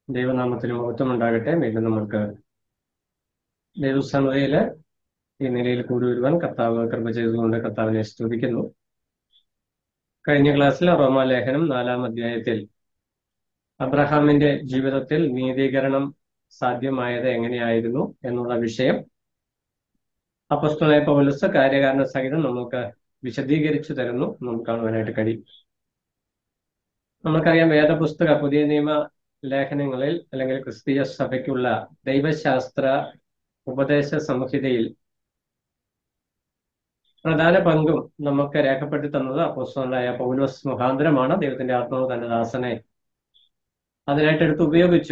ദൈവനാമത്തിന് മഹത്വം ഉണ്ടാകട്ടെ വീണ്ടും നമുക്ക് ദൈവസമതയില് ഈ നിലയിൽ കൂടി വരുവാൻ കർത്താവ് കൃപ ചെയ്തുകൊണ്ട് കർത്താവിനെ സ്തുതിക്കുന്നു കഴിഞ്ഞ ക്ലാസ്സിൽ റോമാലേഖനം നാലാം അധ്യായത്തിൽ അബ്രഹാമിന്റെ ജീവിതത്തിൽ നീതീകരണം സാധ്യമായത് എങ്ങനെയായിരുന്നു എന്നുള്ള വിഷയം അപ്പസ്തനായ പൗലസ് കാര്യകാരണ സഹിതം നമുക്ക് വിശദീകരിച്ചു തരുന്നു നമുക്ക് കാണുവാനായിട്ട് കഴിയും നമുക്കറിയാം വേദപുസ്തക പുതിയ നിയമ ലേഖനങ്ങളിൽ അല്ലെങ്കിൽ ക്രിസ്തീയ സഭയ്ക്കുള്ള ദൈവശാസ്ത്ര ഉപദേശ സംഹിതയിൽ പ്രധാന പങ്കും നമുക്ക് രേഖപ്പെടുത്തി തന്നത് അപ്പോസ്തലനായ പൗലോസ് മുഖാന്തരമാണ് ദൈവത്തിന്റെ ആത്മാവ് തന്റെ ദാസനെ അതിനായിട്ട് എടുത്ത് ഉപയോഗിച്ചു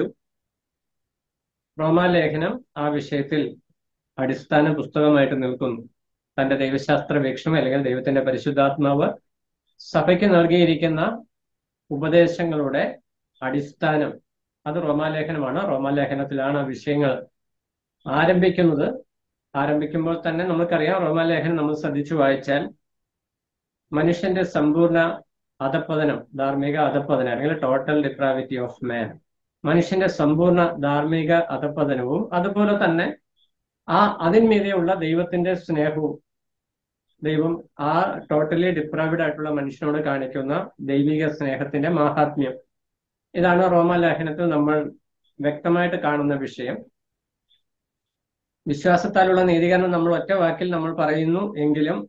റോമാലേഖനം ആ വിഷയത്തിൽ അടിസ്ഥാന പുസ്തകമായിട്ട് നിൽക്കുന്നു തന്റെ ദൈവശാസ്ത്ര വീക്ഷണം അല്ലെങ്കിൽ ദൈവത്തിന്റെ പരിശുദ്ധാത്മാവ് സഭയ്ക്ക് നൽകിയിരിക്കുന്ന ഉപദേശങ്ങളുടെ അടിസ്ഥാനം അത് റോമാലേഖനമാണ് റോമാലേഖനത്തിലാണ് ആ വിഷയങ്ങൾ ആരംഭിക്കുന്നത് ആരംഭിക്കുമ്പോൾ തന്നെ നമുക്കറിയാം റോമാലേഖനം നമ്മൾ ശ്രദ്ധിച്ചു വായിച്ചാൽ മനുഷ്യന്റെ സമ്പൂർണ്ണ അധപ്പതനം ധാർമ്മിക അധപ്പതനം അല്ലെങ്കിൽ ടോട്ടൽ ഡിപ്രാവിറ്റി ഓഫ് മാൻ മനുഷ്യന്റെ സമ്പൂർണ്ണ ധാർമ്മിക അധപ്പതനവും അതുപോലെ തന്നെ ആ അതിന്മീതെയുള്ള ദൈവത്തിന്റെ സ്നേഹവും ദൈവം ആ ടോട്ടലി ഡിപ്രാവിഡ് ആയിട്ടുള്ള മനുഷ്യനോട് കാണിക്കുന്ന ദൈവിക സ്നേഹത്തിന്റെ മാഹാത്മ്യം ഇതാണ് റോമാലേഖനത്തിൽ നമ്മൾ വ്യക്തമായിട്ട് കാണുന്ന വിഷയം വിശ്വാസത്താലുള്ള നീതീകരണം നമ്മൾ ഒറ്റ വാക്കിൽ നമ്മൾ പറയുന്നു എങ്കിലും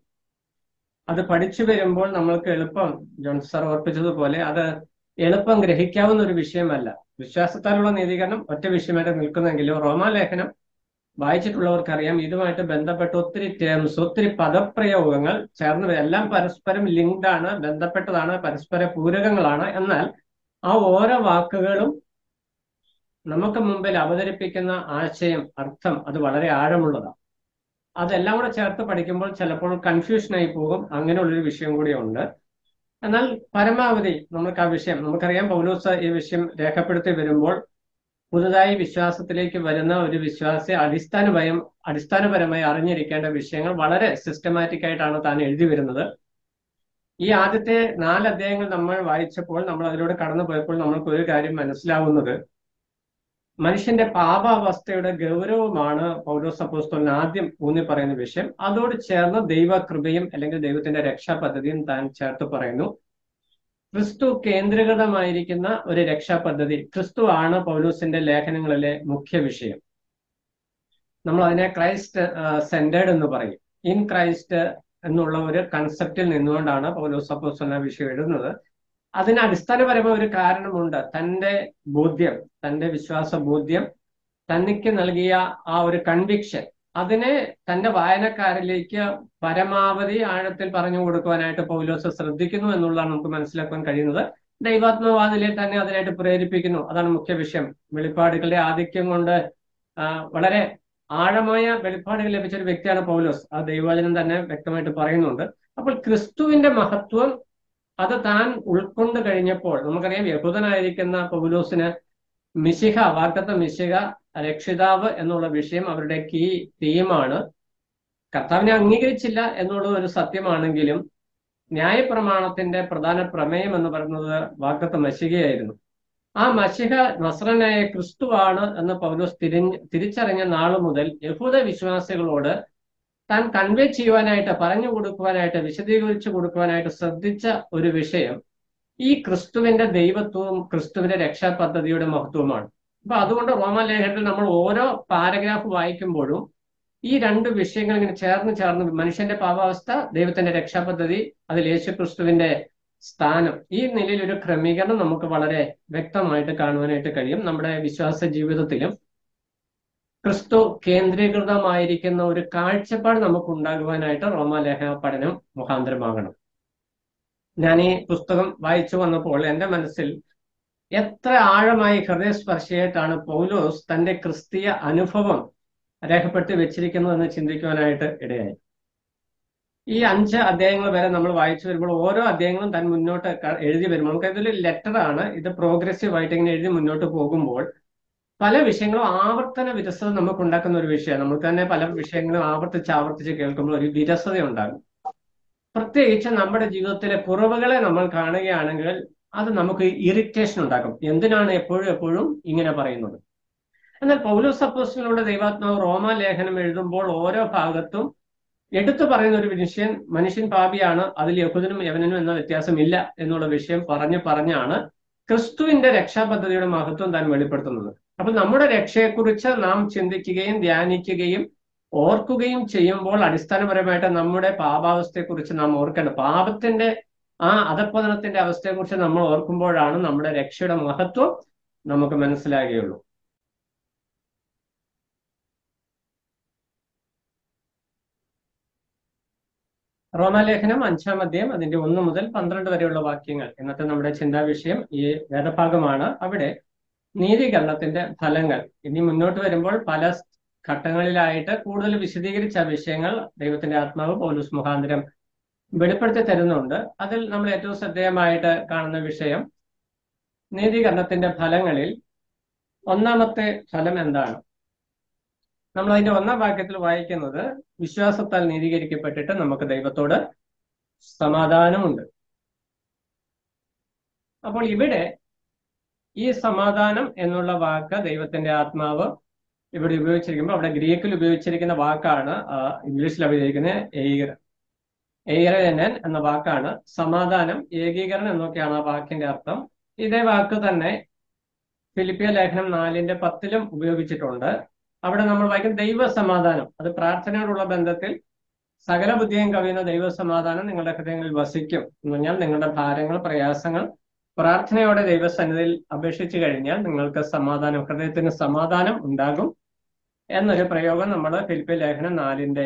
അത് പഠിച്ചു വരുമ്പോൾ നമ്മൾക്ക് എളുപ്പം ജോൺ സാർ ഓർപ്പിച്ചതുപോലെ അത് എളുപ്പം ഗ്രഹിക്കാവുന്ന ഒരു വിഷയമല്ല വിശ്വാസത്താലുള്ള നീതീകരണം ഒറ്റ വിഷയമായിട്ട് നിൽക്കുന്നെങ്കിലും റോമാലേഖനം വായിച്ചിട്ടുള്ളവർക്കറിയാം ഇതുമായിട്ട് ബന്ധപ്പെട്ട ഒത്തിരി ടേംസ് ഒത്തിരി പദപ്രയോഗങ്ങൾ ചേർന്ന് എല്ലാം പരസ്പരം ലിങ്ക്ഡ് ആണ് ബന്ധപ്പെട്ടതാണ് പരസ്പര പൂരകങ്ങളാണ് എന്നാൽ ആ ഓരോ വാക്കുകളും നമുക്ക് മുമ്പിൽ അവതരിപ്പിക്കുന്ന ആശയം അർത്ഥം അത് വളരെ ആഴമുള്ളതാണ് അതെല്ലാം കൂടെ ചേർത്ത് പഠിക്കുമ്പോൾ ചിലപ്പോൾ കൺഫ്യൂഷനായി പോകും അങ്ങനെയുള്ളൊരു വിഷയം കൂടി ഉണ്ട് എന്നാൽ പരമാവധി നമുക്ക് ആ വിഷയം നമുക്കറിയാം പൗലോസ് ഈ വിഷയം രേഖപ്പെടുത്തി വരുമ്പോൾ പുതുതായി വിശ്വാസത്തിലേക്ക് വരുന്ന ഒരു വിശ്വാസി അടിസ്ഥാനപരം അടിസ്ഥാനപരമായി അറിഞ്ഞിരിക്കേണ്ട വിഷയങ്ങൾ വളരെ സിസ്റ്റമാറ്റിക് ആയിട്ടാണ് താൻ എഴുതി വരുന്നത് ഈ ആദ്യത്തെ നാല് അധ്യായങ്ങൾ നമ്മൾ വായിച്ചപ്പോൾ നമ്മൾ അതിലൂടെ കടന്നു പോയപ്പോൾ നമ്മൾക്ക് ഒരു കാര്യം മനസ്സിലാവുന്നത് മനുഷ്യന്റെ പാപാവസ്ഥയുടെ ഗൗരവമാണ് പൗലോസ് അപ്പോസ്തോലിന് ആദ്യം ഊന്നി പറയുന്ന വിഷയം അതോട് ചേർന്ന് ദൈവകൃപയും അല്ലെങ്കിൽ ദൈവത്തിന്റെ രക്ഷാ പദ്ധതിയും താൻ ചേർത്ത് പറയുന്നു ക്രിസ്തു കേന്ദ്രീകൃതമായിരിക്കുന്ന ഒരു രക്ഷാ പദ്ധതി ക്രിസ്തു ആണ് പൗലൂസിന്റെ ലേഖനങ്ങളിലെ മുഖ്യ വിഷയം നമ്മൾ അതിനെ ക്രൈസ്റ്റ് സെന്റേഡ് എന്ന് പറയും ഇൻ ക്രൈസ്റ്റ് എന്നുള്ള ഒരു കൺസെപ്റ്റിൽ നിന്നുകൊണ്ടാണ് പൗലോസ് അപ്പോസ്തലന വിഷയം എഴുതുന്നത് അതിന് അടിസ്ഥാനപരമായ ഒരു കാരണമുണ്ട് തന്റെ ബോധ്യം തന്റെ വിശ്വാസ ബോധ്യം തനിക്ക് നൽകിയ ആ ഒരു കൺവിക്ഷൻ അതിനെ തന്റെ വായനക്കാരിലേക്ക് പരമാവധി ആഴത്തിൽ പറഞ്ഞു കൊടുക്കുവാനായിട്ട് പൗലോസ് ശ്രദ്ധിക്കുന്നു എന്നുള്ളതാണ് നമുക്ക് മനസ്സിലാക്കാൻ കഴിയുന്നത് ദൈവാത്മവാദിലെ തന്നെ അതിനായിട്ട് പ്രേരിപ്പിക്കുന്നു അതാണ് മുഖ്യ വിഷയം വെളിപ്പാടുകളുടെ ആധിക്യം കൊണ്ട് വളരെ ആഴമായ വെളിപ്പാടുകൾ ലഭിച്ച ഒരു വ്യക്തിയാണ് പൗലോസ് ആ ദൈവവചനം തന്നെ വ്യക്തമായിട്ട് പറയുന്നുണ്ട് അപ്പോൾ ക്രിസ്തുവിന്റെ മഹത്വം അത് താൻ ഉൾക്കൊണ്ട് കഴിഞ്ഞപ്പോൾ നമുക്കറിയാം യഹൂദനായിരിക്കുന്ന പൗലോസിന് മിശിഹ വാക്തത്വ മിശിഹ രക്ഷിതാവ് എന്നുള്ള വിഷയം അവരുടെ കീ തീമാണ് കർത്താവിനെ അംഗീകരിച്ചില്ല എന്നുള്ളത് ഒരു സത്യമാണെങ്കിലും ന്യായപ്രമാണത്തിന്റെ പ്രധാന പ്രമേയം എന്ന് പറയുന്നത് വാക്തത്വ മഷികയായിരുന്നു ആ മഷിഹ നസ്രനായ ക്രിസ്തുവാണ് എന്ന് പൗലോസ് തിരിഞ്ഞ് തിരിച്ചറിഞ്ഞ നാൾ മുതൽ യഹൂദ വിശ്വാസികളോട് താൻ കൺവേ ചെയ്യുവാനായിട്ട് പറഞ്ഞു കൊടുക്കുവാനായിട്ട് വിശദീകരിച്ചു കൊടുക്കുവാനായിട്ട് ശ്രദ്ധിച്ച ഒരു വിഷയം ഈ ക്രിസ്തുവിന്റെ ദൈവത്വവും ക്രിസ്തുവിന്റെ രക്ഷാ പദ്ധതിയുടെ മഹത്വമാണ് അപ്പൊ അതുകൊണ്ട് റോമാലേഖനത്തിൽ നമ്മൾ ഓരോ പാരഗ്രാഫ് വായിക്കുമ്പോഴും ഈ രണ്ട് വിഷയങ്ങൾ ഇങ്ങനെ ചേർന്ന് ചേർന്ന് മനുഷ്യന്റെ പാവാവസ്ഥ ദൈവത്തിന്റെ രക്ഷാപദ്ധതി അതിൽ യേശു ക്രിസ്തുവിന്റെ സ്ഥാനം ഈ നിലയിൽ ഒരു ക്രമീകരണം നമുക്ക് വളരെ വ്യക്തമായിട്ട് കാണുവാനായിട്ട് കഴിയും നമ്മുടെ വിശ്വാസ ജീവിതത്തിലും ക്രിസ്തു കേന്ദ്രീകൃതമായിരിക്കുന്ന ഒരു കാഴ്ചപ്പാട് നമുക്ക് ഉണ്ടാകുവാനായിട്ട് റോമാലേഖന പഠനം മുഖാന്തരമാകണം ഞാൻ ഈ പുസ്തകം വായിച്ചു വന്നപ്പോൾ എൻ്റെ മനസ്സിൽ എത്ര ആഴമായി ഹൃദയസ്പർശിയായിട്ടാണ് പൗലോസ് തന്റെ ക്രിസ്തീയ അനുഭവം രേഖപ്പെടുത്തി വെച്ചിരിക്കുന്നത് എന്ന് ചിന്തിക്കുവാനായിട്ട് ഇടയായി ഈ അഞ്ച് അധ്യായങ്ങൾ വരെ നമ്മൾ വായിച്ചു വരുമ്പോൾ ഓരോ അധ്യായങ്ങളും താൻ മുന്നോട്ട് എഴുതി വരുമ്പോൾ നമുക്ക് ഇതൊരു ലെറ്റർ ആണ് ഇത് പ്രോഗ്രസീവ് ആയിട്ട് ഇങ്ങനെ എഴുതി മുന്നോട്ട് പോകുമ്പോൾ പല വിഷയങ്ങളും ആവർത്തന വിരസത നമുക്ക് ഉണ്ടാക്കുന്ന ഒരു വിഷയമാണ് നമുക്ക് തന്നെ പല വിഷയങ്ങളും ആവർത്തിച്ച് ആവർത്തിച്ച് കേൾക്കുമ്പോൾ ഒരു വിരസത ഉണ്ടാകും പ്രത്യേകിച്ച് നമ്മുടെ ജീവിതത്തിലെ കുറവുകളെ നമ്മൾ കാണുകയാണെങ്കിൽ അത് നമുക്ക് ഇറിറ്റേഷൻ ഉണ്ടാക്കും എന്തിനാണ് എപ്പോഴും എപ്പോഴും ഇങ്ങനെ പറയുന്നത് എന്നാൽ പൗലോസ് അപ്പോസ്റ്റിലൂടെ ദൈവാത്മാവ് റോമ ലേഖനം എഴുതുമ്പോൾ ഓരോ ഭാഗത്തും എടുത്തു പറയുന്ന ഒരു വിഷയം മനുഷ്യൻ പാപിയാണ് അതിൽ യഹൂദനും യവനനും എന്ന വ്യത്യാസമില്ല എന്നുള്ള വിഷയം പറഞ്ഞു പറഞ്ഞാണ് ക്രിസ്തുവിന്റെ രക്ഷാപദ്ധതിയുടെ മഹത്വം താൻ വെളിപ്പെടുത്തുന്നത് അപ്പൊ നമ്മുടെ രക്ഷയെക്കുറിച്ച് നാം ചിന്തിക്കുകയും ധ്യാനിക്കുകയും ഓർക്കുകയും ചെയ്യുമ്പോൾ അടിസ്ഥാനപരമായിട്ട് നമ്മുടെ പാപാവസ്ഥയെക്കുറിച്ച് നാം ഓർക്കേണ്ടത് പാപത്തിന്റെ ആ അധപ്പതനത്തിന്റെ അവസ്ഥയെക്കുറിച്ച് നമ്മൾ ഓർക്കുമ്പോഴാണ് നമ്മുടെ രക്ഷയുടെ മഹത്വം നമുക്ക് മനസ്സിലാകുകയുള്ളൂ റോമാലേഖനം അഞ്ചാം അധ്യായം അതിന്റെ ഒന്ന് മുതൽ പന്ത്രണ്ട് വരെയുള്ള വാക്യങ്ങൾ ഇന്നത്തെ നമ്മുടെ ചിന്താ വിഷയം ഈ വേദഭാഗമാണ് അവിടെ നീതീകരണത്തിന്റെ ഫലങ്ങൾ ഇനി മുന്നോട്ട് വരുമ്പോൾ പല ഘട്ടങ്ങളിലായിട്ട് കൂടുതൽ വിശദീകരിച്ച വിഷയങ്ങൾ ദൈവത്തിന്റെ ആത്മാവ് പൗലൂസ് മുഖാന്തരം വെളിപ്പെടുത്തി തരുന്നുണ്ട് അതിൽ നമ്മൾ ഏറ്റവും ശ്രദ്ധേയമായിട്ട് കാണുന്ന വിഷയം നീതീകരണത്തിന്റെ ഫലങ്ങളിൽ ഒന്നാമത്തെ ഫലം എന്താണ് നമ്മൾ അതിന്റെ ഒന്നാം വാക്യത്തിൽ വായിക്കുന്നത് വിശ്വാസത്താൽ നീതീകരിക്കപ്പെട്ടിട്ട് നമുക്ക് ദൈവത്തോട് സമാധാനമുണ്ട് അപ്പോൾ ഇവിടെ ഈ സമാധാനം എന്നുള്ള വാക്ക് ദൈവത്തിന്റെ ആത്മാവ് ഇവിടെ ഉപയോഗിച്ചിരിക്കുമ്പോൾ അവിടെ ഗ്രീക്കിൽ ഉപയോഗിച്ചിരിക്കുന്ന വാക്കാണ് ഇംഗ്ലീഷിൽ ഉപയോഗിക്കുന്നത് എയ്ഗർ എയ്റനൻ എന്ന വാക്കാണ് സമാധാനം ഏകീകരണം എന്നൊക്കെയാണ് ആ വാക്കിന്റെ അർത്ഥം ഇതേ വാക്ക് തന്നെ ഫിലിപ്പിയ ലേഖനം നാലിന്റെ പത്തിലും ഉപയോഗിച്ചിട്ടുണ്ട് അവിടെ നമ്മൾ വായിക്കും ദൈവ സമാധാനം അത് പ്രാർത്ഥനയോടുള്ള ബന്ധത്തിൽ സകല ബുദ്ധിയും കവിയുന്ന ദൈവ സമാധാനം നിങ്ങളുടെ ഹൃദയങ്ങളിൽ വസിക്കും എന്ന് പറഞ്ഞാൽ നിങ്ങളുടെ ഭാരങ്ങൾ പ്രയാസങ്ങൾ പ്രാർത്ഥനയോടെ ദൈവസന്നിധിയിൽ അപേക്ഷിച്ചു കഴിഞ്ഞാൽ നിങ്ങൾക്ക് സമാധാനം ഹൃദയത്തിന് സമാധാനം ഉണ്ടാകും എന്നൊരു പ്രയോഗം നമ്മൾ ഫിലിപ്പിയ ലേഖനം നാലിന്റെ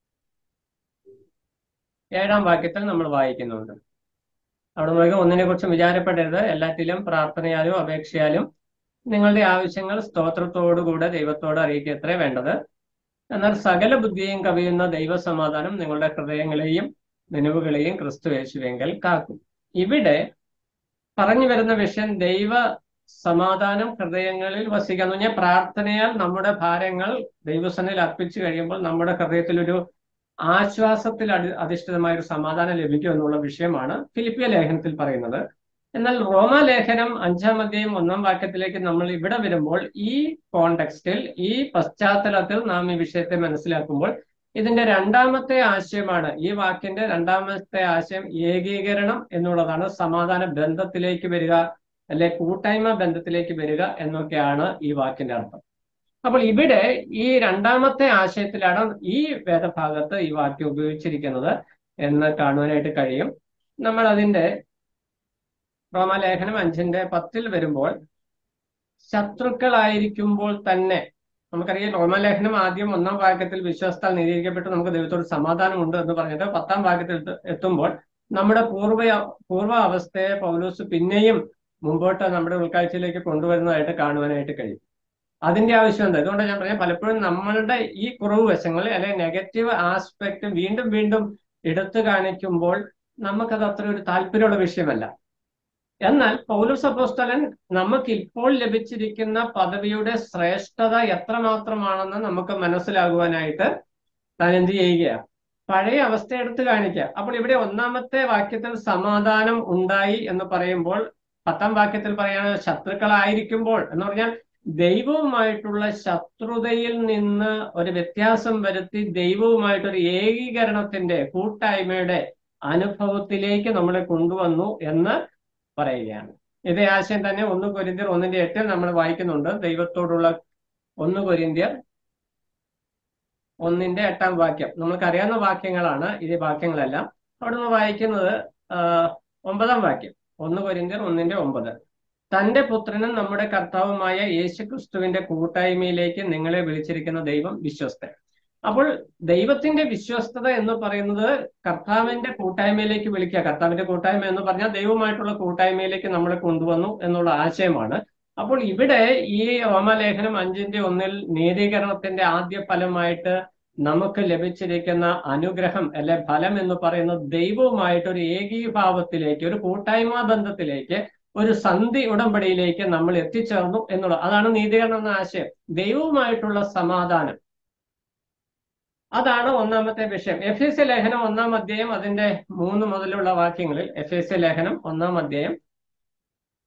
ഏഴാം വാക്യത്തിൽ നമ്മൾ വായിക്കുന്നുണ്ട് അവിടെ നോക്കി ഒന്നിനെ കുറിച്ചും വിചാരപ്പെടരുത് എല്ലാറ്റിലും പ്രാർത്ഥനയാലും അപേക്ഷയാലും നിങ്ങളുടെ ആവശ്യങ്ങൾ സ്തോത്രത്തോടുകൂടെ ദൈവത്തോട് അറിയിക്കത്രേ വേണ്ടത് എന്നാൽ സകല ബുദ്ധിയും കവിയുന്ന ദൈവസമാധാനം നിങ്ങളുടെ ഹൃദയങ്ങളെയും നിലവുകളെയും ക്രിസ്തു യേശുവെങ്കിൽ കാക്കും ഇവിടെ പറഞ്ഞു വരുന്ന വിഷയം ദൈവ സമാധാനം ഹൃദയങ്ങളിൽ വസിക്കുക എന്ന് പറഞ്ഞാൽ പ്രാർത്ഥനയാൽ നമ്മുടെ ഭാരങ്ങൾ ദൈവസനയിൽ അർപ്പിച്ചു കഴിയുമ്പോൾ നമ്മുടെ ഹൃദയത്തിൽ ഒരു ആശ്വാസത്തിൽ അടി അധിഷ്ഠിതമായ ഒരു സമാധാനം ലഭിക്കും എന്നുള്ള വിഷയമാണ് ഫിലിപ്പിയ ലേഖനത്തിൽ പറയുന്നത് എന്നാൽ റോമ ലേഖനം അഞ്ചാം അധ്യായം ഒന്നാം വാക്യത്തിലേക്ക് നമ്മൾ ഇവിടെ വരുമ്പോൾ ഈ കോണ്ടെക്സ്റ്റിൽ ഈ പശ്ചാത്തലത്തിൽ നാം ഈ വിഷയത്തെ മനസ്സിലാക്കുമ്പോൾ ഇതിന്റെ രണ്ടാമത്തെ ആശയമാണ് ഈ വാക്കിന്റെ രണ്ടാമത്തെ ആശയം ഏകീകരണം എന്നുള്ളതാണ് സമാധാന ബന്ധത്തിലേക്ക് വരിക അല്ലെ കൂട്ടായ്മ ബന്ധത്തിലേക്ക് വരിക എന്നൊക്കെയാണ് ഈ വാക്കിന്റെ അർത്ഥം അപ്പോൾ ഇവിടെ ഈ രണ്ടാമത്തെ ആശയത്തിലാണ് ഈ വേദഭാഗത്ത് ഈ വാക്യം ഉപയോഗിച്ചിരിക്കുന്നത് എന്ന് കാണുവാനായിട്ട് കഴിയും നമ്മൾ അതിന്റെ റോമാലേഖനം അഞ്ചിന്റെ പത്തിൽ വരുമ്പോൾ ശത്രുക്കളായിരിക്കുമ്പോൾ തന്നെ നമുക്കറിയാം റോമാലേഖനം ആദ്യം ഒന്നാം വാക്യത്തിൽ വിശ്വാസത്താൽ നീതീകരിക്കപ്പെട്ട് നമുക്ക് ദൈവത്തോട് സമാധാനമുണ്ട് എന്ന് പറഞ്ഞിട്ട് പത്താം വാക്യത്തിൽ എത്തുമ്പോൾ നമ്മുടെ പൂർവ്വ പൂർവ്വ അവസ്ഥയെ പൗലോസ് പിന്നെയും മുമ്പോട്ട് നമ്മുടെ ഉൾക്കാഴ്ചയിലേക്ക് കൊണ്ടുവരുന്നതായിട്ട് കാണുവാനായിട്ട് കഴിയും അതിന്റെ ആവശ്യം എന്താ അതുകൊണ്ട് ഞാൻ പറയാം പലപ്പോഴും നമ്മളുടെ ഈ കുറവ് വശങ്ങൾ അല്ലെങ്കിൽ നെഗറ്റീവ് ആസ്പെക്ട് വീണ്ടും വീണ്ടും എടുത്തു കാണിക്കുമ്പോൾ നമുക്കത് അത്ര ഒരു താല്പര്യമുള്ള വിഷയമല്ല എന്നാൽ പൗലോസ് അപ്പോസ്തലൻ നമുക്ക് ഇപ്പോൾ ലഭിച്ചിരിക്കുന്ന പദവിയുടെ ശ്രേഷ്ഠത എത്രമാത്രമാണെന്ന് നമുക്ക് മനസ്സിലാകുവാനായിട്ട് താൻ എന്ത് ചെയ്യുകയാണ് പഴയ അവസ്ഥ എടുത്തു കാണിക്കുക അപ്പോൾ ഇവിടെ ഒന്നാമത്തെ വാക്യത്തിൽ സമാധാനം ഉണ്ടായി എന്ന് പറയുമ്പോൾ പത്താം വാക്യത്തിൽ പറയുന്നത് ശത്രുക്കളായിരിക്കുമ്പോൾ എന്ന് പറഞ്ഞാൽ ദൈവവുമായിട്ടുള്ള ശത്രുതയിൽ നിന്ന് ഒരു വ്യത്യാസം വരുത്തി ദൈവവുമായിട്ടൊരു ഏകീകരണത്തിന്റെ കൂട്ടായ്മയുടെ അനുഭവത്തിലേക്ക് നമ്മളെ കൊണ്ടുവന്നു എന്ന് പറയുകയാണ് ഇതേ ആശയം തന്നെ ഒന്ന് കൊരിന്തിയർ ഒന്നിന്റെ എട്ടിൽ നമ്മൾ വായിക്കുന്നുണ്ട് ദൈവത്തോടുള്ള ഒന്ന് കൊരിന്തിയർ ഒന്നിന്റെ എട്ടാം വാക്യം നമ്മൾക്ക് അറിയാവുന്ന വാക്യങ്ങളാണ് ഇത് വാക്യങ്ങളെല്ലാം അവിടെ നിന്ന് വായിക്കുന്നത് ഒമ്പതാം വാക്യം ഒന്ന് കൊരിന്തിയർ ഒന്നിന്റെ ഒമ്പത് തന്റെ പുത്രനും നമ്മുടെ കർത്താവുമായ യേശു ക്രിസ്തുവിന്റെ കൂട്ടായ്മയിലേക്ക് നിങ്ങളെ വിളിച്ചിരിക്കുന്ന ദൈവം വിശ്വസ്തൻ അപ്പോൾ ദൈവത്തിന്റെ വിശ്വസ്തത എന്ന് പറയുന്നത് കർത്താവിന്റെ കൂട്ടായ്മയിലേക്ക് വിളിക്കുക കർത്താവിന്റെ കൂട്ടായ്മ എന്ന് പറഞ്ഞാൽ ദൈവമായിട്ടുള്ള കൂട്ടായ്മയിലേക്ക് നമ്മളെ കൊണ്ടുവന്നു എന്നുള്ള ആശയമാണ് അപ്പോൾ ഇവിടെ ഈ റോമലേഖനം അഞ്ചിന്റെ ഒന്നിൽ നീതീകരണത്തിന്റെ ആദ്യ ഫലമായിട്ട് നമുക്ക് ലഭിച്ചിരിക്കുന്ന അനുഗ്രഹം അല്ലെ ഫലം എന്ന് പറയുന്നത് ദൈവവുമായിട്ട് ഒരു ഏകീഭാവത്തിലേക്ക് ഒരു കൂട്ടായ്മ ബന്ധത്തിലേക്ക് ഒരു സന്ധി ഉടമ്പടിയിലേക്ക് നമ്മൾ എത്തിച്ചേർന്നു എന്നുള്ളത് അതാണ് നീതീകരണം എന്ന ആശയം ദൈവവുമായിട്ടുള്ള സമാധാനം അതാണ് ഒന്നാമത്തെ വിഷയം എഫ് എസ് ലേഖനം ഒന്നാം അധ്യായം അതിന്റെ മൂന്ന് മുതലുള്ള വാക്യങ്ങളിൽ എഫ് എസ് ലേഖനം ഒന്നാം അധ്യായം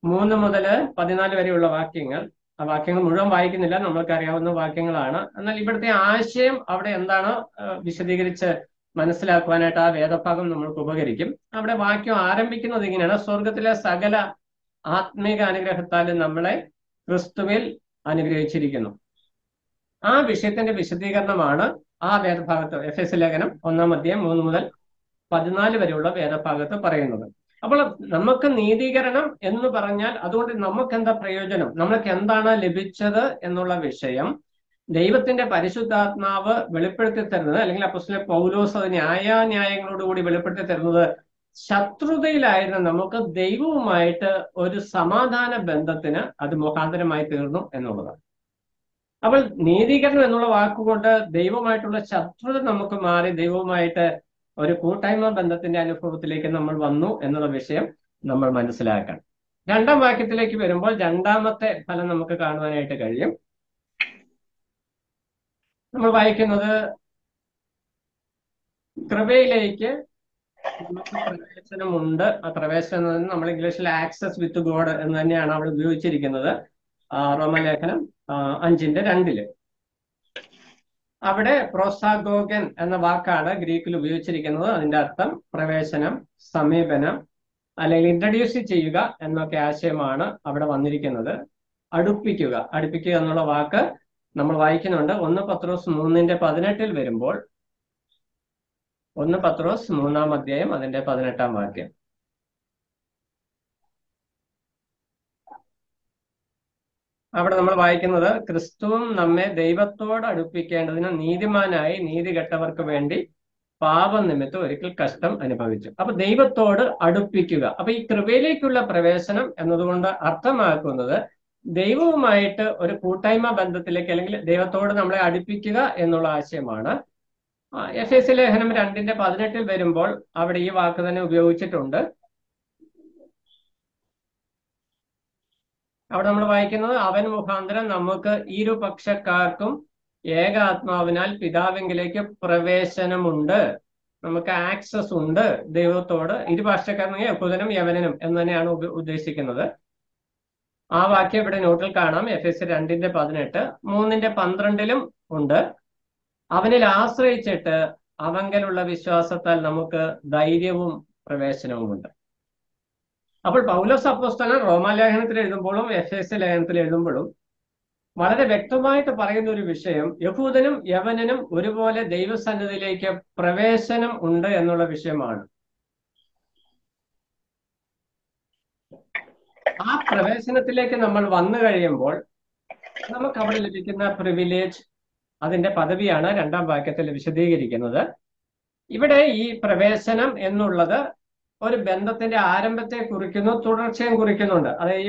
മൂന്ന് മുതൽ പതിനാല് വരെയുള്ള വാക്യങ്ങൾ ആ വാക്യങ്ങൾ മുഴുവൻ വായിക്കുന്നില്ല നമ്മൾക്ക് അറിയാവുന്ന വാക്യങ്ങളാണ് എന്നാൽ ഇവിടുത്തെ ആശയം അവിടെ എന്താണ് ആ, വിശദീകരിച്ച് മനസ്സിലാക്കുവാനായിട്ട് ആ വേദഭാഗം നമ്മൾക്ക് ഉപകരിക്കും അവിടെ വാക്യം ആരംഭിക്കുന്നത് ഇങ്ങനെയാണ് സ്വർഗത്തിലെ സകല ആത്മീക അനുഗ്രഹത്താലും നമ്മളെ ക്രിസ്തുവിൽ അനുഗ്രഹിച്ചിരിക്കുന്നു ആ വിഷയത്തിന്റെ വിശദീകരണമാണ് ആ വേദഭാഗത്ത് എഫ് എസ് ലേഖനം ഒന്നാം അധ്യായം മൂന്ന് മുതൽ പതിനാല് വരെയുള്ള വേദഭാഗത്ത് പറയുന്നത് അപ്പോൾ നമുക്ക് നീതീകരണം എന്ന് പറഞ്ഞാൽ അതുകൊണ്ട് നമുക്ക് എന്താ പ്രയോജനം നമുക്ക് എന്താണ് ലഭിച്ചത് എന്നുള്ള വിഷയം ദൈവത്തിന്റെ പരിശുദ്ധാത്മാവ് വെളിപ്പെടുത്തി തരുന്നത് അല്ലെങ്കിൽ അപ്പോസ്തലൻ പൗലോസ് അത് ന്യായാന്യായങ്ങളോടുകൂടി വെളിപ്പെടുത്തി തരുന്നത് ശത്രുതയിലായിരുന്ന നമുക്ക് ദൈവവുമായിട്ട് ഒരു സമാധാന ബന്ധത്തിന് അത് മുഖാന്തരമായി തീർന്നു എന്നുള്ളതാണ് അപ്പോൾ നീതീകരണം എന്നുള്ള വാക്കുകൊണ്ട് ദൈവമായിട്ടുള്ള ശത്രുത നമുക്ക് മാറി ദൈവവുമായിട്ട് ഒരു കൂട്ടായ്മ ബന്ധത്തിന്റെ അനുഭവത്തിലേക്ക് നമ്മൾ വന്നു എന്നുള്ള വിഷയം നമ്മൾ മനസ്സിലാക്കണം രണ്ടാം വാക്യത്തിലേക്ക് വരുമ്പോൾ രണ്ടാമത്തെ ഫലം നമുക്ക് കാണുവാനായിട്ട് കഴിയും നമ്മൾ വായിക്കുന്നത് കൃപയിലേക്ക് നമുക്ക് പ്രവേശനമുണ്ട് ആ പ്രവേശനം എന്ന് നമ്മൾ ഇംഗ്ലീഷിൽ ആക്സസ് വിത്ത് ഗോഡ് എന്ന് തന്നെയാണ് അവിടെ ഉപയോഗിച്ചിരിക്കുന്നത് ആ, റോമലേഖനം ആ, അഞ്ചിന്റെ രണ്ടില് അവിടെ പ്രോസാഗോഗൻ എന്ന വാക്കാണ് ഗ്രീക്കിൽ ഉപയോഗിച്ചിരിക്കുന്നത് അതിന്റെ അർത്ഥം പ്രവേശനം സമീപനം അല്ലെങ്കിൽ ഇൻട്രഡ്യൂസ് ചെയ്യുക എന്നൊക്കെ ആശയമാണ് അവിടെ വന്നിരിക്കുന്നത് അടുപ്പിക്കുക അടുപ്പിക്കുക എന്നുള്ള വാക്ക് നമ്മൾ വായിക്കുന്നുണ്ട് ഒന്ന് പത്രോസ് മൂന്നിന്റെ പതിനെട്ടിൽ വരുമ്പോൾ ഒന്ന് പത്രോസ് മൂന്നാം അധ്യായം അതിന്റെ പതിനെട്ടാം വാക്യം അവിടെ നമ്മൾ വായിക്കുന്നത് ക്രിസ്തുവും നമ്മെ ദൈവത്തോട് അടുപ്പിക്കേണ്ടതിന് നീതിമാനായി നീതി കെട്ടവർക്ക് വേണ്ടി പാപനിമിത്തം ഒരിക്കൽ കഷ്ടം അനുഭവിച്ചു അപ്പൊ ദൈവത്തോട് അടുപ്പിക്കുക അപ്പൊ ഈ കൃപയിലേക്കുള്ള പ്രവേശനം എന്നതുകൊണ്ട് അർത്ഥമാക്കുന്നത് ദൈവവുമായിട്ട് ഒരു കൂട്ടായ്മ ബന്ധത്തിലേക്ക് അല്ലെങ്കിൽ ദൈവത്തോട് നമ്മളെ അടുപ്പിക്കുക എന്നുള്ള ആശയമാണ് എഫ് എസ് ലേഖനം രണ്ടിന്റെ പതിനെട്ടിൽ വരുമ്പോൾ അവിടെ ഈ വാക്ക് തന്നെ ഉപയോഗിച്ചിട്ടുണ്ട് അവിടെ നമ്മൾ വായിക്കുന്നത് അവൻ മുഖാന്തരം നമുക്ക് ഇരുപക്ഷക്കാർക്കും ഏക ആത്മാവിനാൽ പിതാവെങ്കിലേക്ക് പ്രവേശനമുണ്ട് നമുക്ക് ആക്സസ് ഉണ്ട് ദൈവത്തോട് ഇരുഭാഷക്കാരനെങ്കിൽ യഹൂദനും യവനനും എന്ന് തന്നെയാണ് ഉപ- ഉദ്ദേശിക്കുന്നത് ആ വാക്യം ഇവിടെ നോട്ടിൽ കാണാം എഫ് എസ് രണ്ടിന്റെ പതിനെട്ട് മൂന്നിന്റെ പന്ത്രണ്ടിലും ഉണ്ട് അവനിൽ ആശ്രയിച്ചിട്ട് അവങ്കലുള്ള വിശ്വാസത്താൽ നമുക്ക് ധൈര്യവും പ്രവേശനവുമുണ്ട് അപ്പോൾ പൗലോസ് അപ്പോസ്തലൻ റോമാലേഖനത്തിൽ എഴുതുമ്പോഴും എഫ് എസ് ലേഖനത്തിൽ എഴുതുമ്പോഴും വളരെ വ്യക്തമായിട്ട് പറയുന്ന ഒരു വിഷയം യഹൂദനും യവനനും ഒരുപോലെ ദൈവസന്നിധിയിലേക്ക് പ്രവേശനം ഉണ്ട് എന്നുള്ള വിഷയമാണ് ആ പ്രവേശനത്തിലേക്ക് നമ്മൾ വന്നു കഴിയുമ്പോൾ നമുക്ക് അവിടെ ലഭിക്കുന്ന പ്രിവിലേജ് അതിന്റെ പദവിയാണ് രണ്ടാം വാക്യത്തിൽ വിശദീകരിക്കുന്നത് ഇവിടെ ഈ പ്രവേശനം എന്നുള്ളത് ഒരു ബന്ധത്തിന്റെ ആരംഭത്തെ കുറിക്കുന്നു തുടർച്ചയും കുറിക്കുന്നുണ്ട് അതായത് ഈ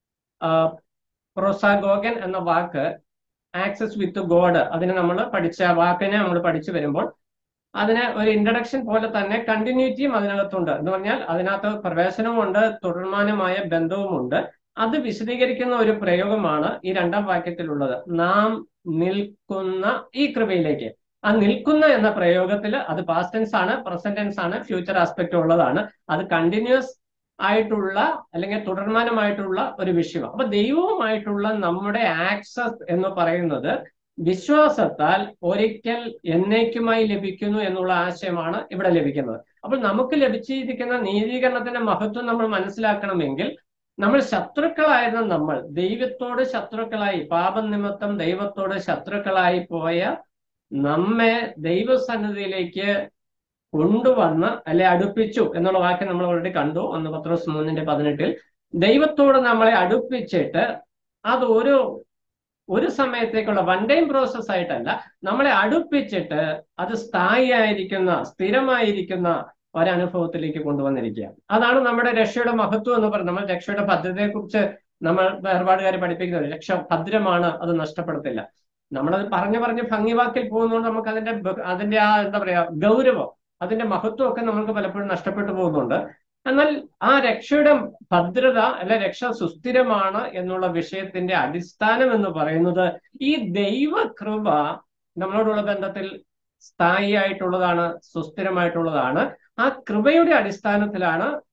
പ്രോസാഗോഗൻ എന്ന വാക്ക് ആക്സസ് വിത്ത് ഗോഡ് അതിനെ നമ്മൾ പഠിച്ച വാക്കിനെ നമ്മൾ പഠിച്ചു വരുമ്പോൾ അതിന് ഒരു ഇൻട്രഡക്ഷൻ പോലെ തന്നെ കണ്ടിന്യൂറ്റിയും അതിനകത്തുണ്ട് എന്ന് പറഞ്ഞാൽ അതിനകത്ത് പ്രവേശനവുമുണ്ട് തുടർമാനമായ ബന്ധവുമുണ്ട് അത് വിശദീകരിക്കുന്ന ഒരു പ്രയോഗമാണ് ഈ രണ്ടാം വാക്യത്തിലുള്ളത് നാം നിൽക്കുന്ന ഈ കൃപയിലേക്ക് ആ നിൽക്കുന്ന എന്ന പ്രയോഗത്തിൽ അത് പാസ്റ്റ് ടെൻസ് ആണ് പ്രസന്റ് ടെൻസ് ആണ് ഫ്യൂച്ചർ ആസ്പെക്ട് ഉള്ളതാണ് അത് കണ്ടിന്യൂസ് ആയിട്ടുള്ള അല്ലെങ്കിൽ തുടർമാനമായിട്ടുള്ള ഒരു വിഷയമാണ് അപ്പൊ ദൈവവുമായിട്ടുള്ള നമ്മുടെ ആക്സസ് എന്ന് പറയുന്നത് വിശ്വാസത്താൽ ഒരിക്കൽ എന്നേക്കുമായി ലഭിക്കുന്നു എന്നുള്ള ആശയമാണ് ഇവിടെ ലഭിക്കുന്നത് അപ്പോൾ നമുക്ക് ലഭിച്ചിരിക്കുന്ന നീതീകരണത്തിന്റെ മഹത്വം നമ്മൾ മനസ്സിലാക്കണമെങ്കിൽ നമ്മൾ ശത്രുക്കളായിരുന്ന നമ്മൾ ദൈവത്തോട് ശത്രുക്കളായി പാപം നിമിത്തം ദൈവത്തോട് ശത്രുക്കളായി പോയ നമ്മെ ദൈവസന്നിധിയിലേക്ക് കൊണ്ടുവന്ന് അല്ലെ അടുപ്പിച്ചു എന്നുള്ള വാക്യം നമ്മൾ ഓൾറെഡി കണ്ടു ഒന്ന് പത്രോസ് മൂന്നിന്റെ പതിനെട്ടിൽ ദൈവത്തോട് നമ്മളെ അടുപ്പിച്ചിട്ട് അത് ഒരു ഒരു സമയത്തേക്കുള്ള വൺ ടൈം പ്രോസസ് ആയിട്ടല്ല നമ്മളെ അടുപ്പിച്ചിട്ട് അത് സ്ഥായിയായിരിക്കുന്ന സ്ഥിരമായിരിക്കുന്ന ഒരനുഭവത്തിലേക്ക് കൊണ്ടുവന്നിരിക്കുക അതാണ് നമ്മുടെ രക്ഷയുടെ മഹത്വം എന്ന് പറയുന്നത് നമ്മൾ രക്ഷയുടെ ഭദ്രതയെ കുറിച്ച് നമ്മൾ വേർപാടുകാരെ പഠിപ്പിക്കുന്നത് രക്ഷ ഭദ്രമാണ് അത് നഷ്ടപ്പെടത്തില്ല നമ്മളത് പറഞ്ഞു പറഞ്ഞ് ഭംഗിവാക്കിൽ പോകുന്നതുകൊണ്ട് നമുക്ക് അതിന്റെ ബ- അതിന്റെ ആ എന്താ പറയാ ഗൗരവം അതിന്റെ മഹത്വം ഒക്കെ നമുക്ക് പലപ്പോഴും നഷ്ടപ്പെട്ടു പോകുന്നുണ്ട് എന്നാൽ ആ രക്ഷയുടെ ഭദ്രത അല്ലെ രക്ഷ സുസ്ഥിരമാണ് എന്നുള്ള വിഷയത്തിന്റെ അടിസ്ഥാനം എന്ന് പറയുന്നത് ഈ ദൈവകൃപ നമ്മളോടുള്ള ബന്ധത്തിൽ സ്ഥായിയായിട്ടുള്ളതാണ് സുസ്ഥിരമായിട്ടുള്ളതാണ് ആ കൃപയുടെ അടിസ്ഥാനത്തിലാണ്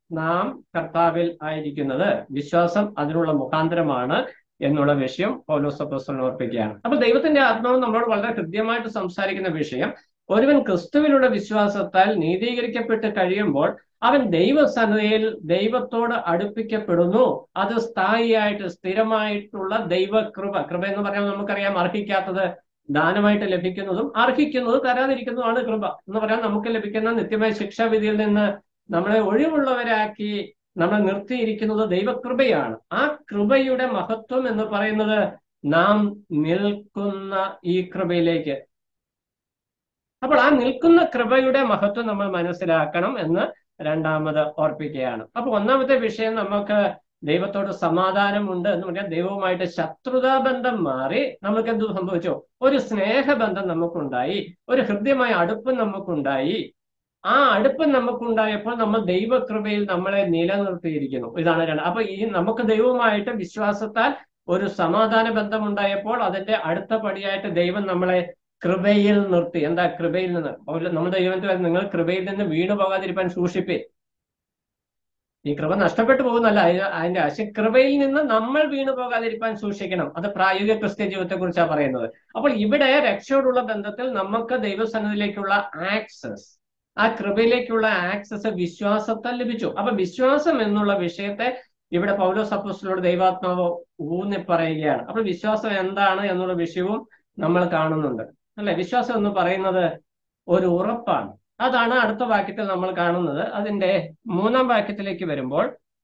നാം കർത്താവിൽ ആയിരിക്കുന്നത് വിശ്വാസം അതിനുള്ള മുഖാന്തരമാണ് എന്നുള്ള വിഷയം പൗലോസ് അപ്പോസ്തലൻ ഓർപ്പിക്കുകയാണ് അപ്പൊ ദൈവത്തിന്റെ ആത്മാവ് നമ്മളോട് വളരെ കൃത്യമായിട്ട് സംസാരിക്കുന്ന വിഷയം ഒരുവൻ ക്രിസ്തുവിലുള്ള വിശ്വാസത്താൽ നീതീകരിക്കപ്പെട്ട് കഴിയുമ്പോൾ അവൻ ദൈവസന്നതയിൽ ദൈവത്തോട് അടുപ്പിക്കപ്പെടുന്നു അത് സ്ഥായിയായിട്ട് സ്ഥിരമായിട്ടുള്ള ദൈവകൃപ കൃപ എന്ന് പറഞ്ഞാൽ നമുക്കറിയാം അർഹിക്കാത്തത് ദാനമായിട്ട് ലഭിക്കുന്നതും അർഹിക്കുന്നത് തരാതിരിക്കുന്നതുമാണ് കൃപ എന്ന് പറയാൻ നമുക്ക് ലഭിക്കുന്ന നിത്യമായ ശിക്ഷാവിധിയിൽ നിന്ന് നമ്മളെ ഒഴിവുള്ളവരാക്കി നമ്മൾ നിർത്തിയിരിക്കുന്നത് ദൈവകൃപയാണ് ആ കൃപയുടെ മഹത്വം എന്ന് പറയുന്നത് നാം നിൽക്കുന്ന ഈ കൃപയിലേക്ക് അപ്പോൾ ആ നിൽക്കുന്ന കൃപയുടെ മഹത്വം നമ്മൾ മനസ്സിലാക്കണം എന്ന് രണ്ടാമത് ഓർപ്പിക്കുകയാണ് അപ്പൊ ഒന്നാമത്തെ വിഷയം നമുക്ക് ദൈവത്തോട് സമാധാനമുണ്ട് എന്ന് പറഞ്ഞാൽ ദൈവവുമായിട്ട് ശത്രുതാ ബന്ധം മാറി നമുക്ക് എന്ത് സംഭവിച്ചു ഒരു സ്നേഹബന്ധം നമുക്കുണ്ടായി ഒരു ഹൃദ്യമായ അടുപ്പം നമുക്കുണ്ടായി ആ അടുപ്പം നമുക്കുണ്ടായപ്പോൾ നമ്മൾ ദൈവകൃപയിൽ നമ്മളെ നിലനിർത്തിയിരിക്കുന്നു ഇതാണ് രണ്ട് അപ്പൊ ഈ നമുക്ക് ദൈവവുമായിട്ട് വിശ്വാസത്താൽ ഒരു സമാധാന ബന്ധം ഉണ്ടായപ്പോൾ അതിന്റെ അടുത്ത പടിയായിട്ട് ദൈവം നമ്മളെ കൃപയിൽ നിർത്തി എന്താ കൃപയിൽ നിന്ന് നമ്മുടെ ദൈവത്തിൽ നിങ്ങൾ കൃപയിൽ നിന്ന് വീണു പോകാതിരിക്കാൻ സൂക്ഷിപ്പേ ഈ കൃപ നഷ്ടപ്പെട്ടു പോകുന്നല്ല അതിന്റെ ആശയം കൃപയിൽ നിന്ന് നമ്മൾ വീണു പോകാതിരിക്കാൻ സൂക്ഷിക്കണം അത് പ്രായോഗിക ക്രിസ്ത്യൻ ജീവിതത്തെ കുറിച്ചാണ് പറയുന്നത് അപ്പോൾ ഇവിടെ രക്ഷയോടുള്ള ബന്ധത്തിൽ നമുക്ക് ദൈവസന്നിധിയിലേക്കുള്ള ആക്സസ് ആ കൃപയിലേക്കുള്ള ആക്സസ് വിശ്വാസത്താൽ ലഭിച്ചു അപ്പൊ വിശ്വാസം എന്നുള്ള വിഷയത്തെ ഇവിടെ പൗലോസ് അപ്പോസ്തലനോട് ദൈവാത്മാവ് ഊന്നി പറയുകയാണ് അപ്പോൾ വിശ്വാസം എന്താണ് എന്നുള്ള വിഷയവും നമ്മൾ കാണുന്നുണ്ട് അല്ലെ വിശ്വാസം എന്ന് പറയുന്നത് ഒരു ഉറപ്പാണ് അതാണ് അടുത്ത വാക്യത്തിൽ നമ്മൾ കാണുന്നത് അതിന്റെ മൂന്നാം വാക്യത്തിലേക്ക് വരുമ്പോൾ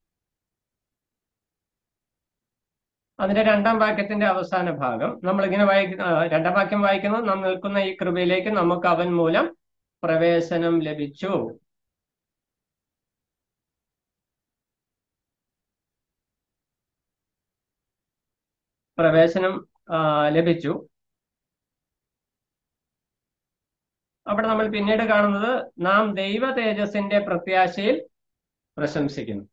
അതിന്റെ രണ്ടാം വാക്യത്തിന്റെ അവസാന ഭാഗം നമ്മൾ ഇങ്ങനെ വായിക്കുന്ന രണ്ടാം വാക്യം വായിക്കുന്നത് നാം നിൽക്കുന്ന ഈ കൃപയിലേക്ക് നമുക്ക് അവൻ മൂലം പ്രവേശനം ലഭിച്ചു പ്രവേശനം ലഭിച്ചു അവിടെ നമ്മൾ പിന്നീട് കാണുന്നത് നാം ദൈവ തേജസ്സിന്റെ പ്രത്യാശയിൽ പ്രശംസിക്കുന്നു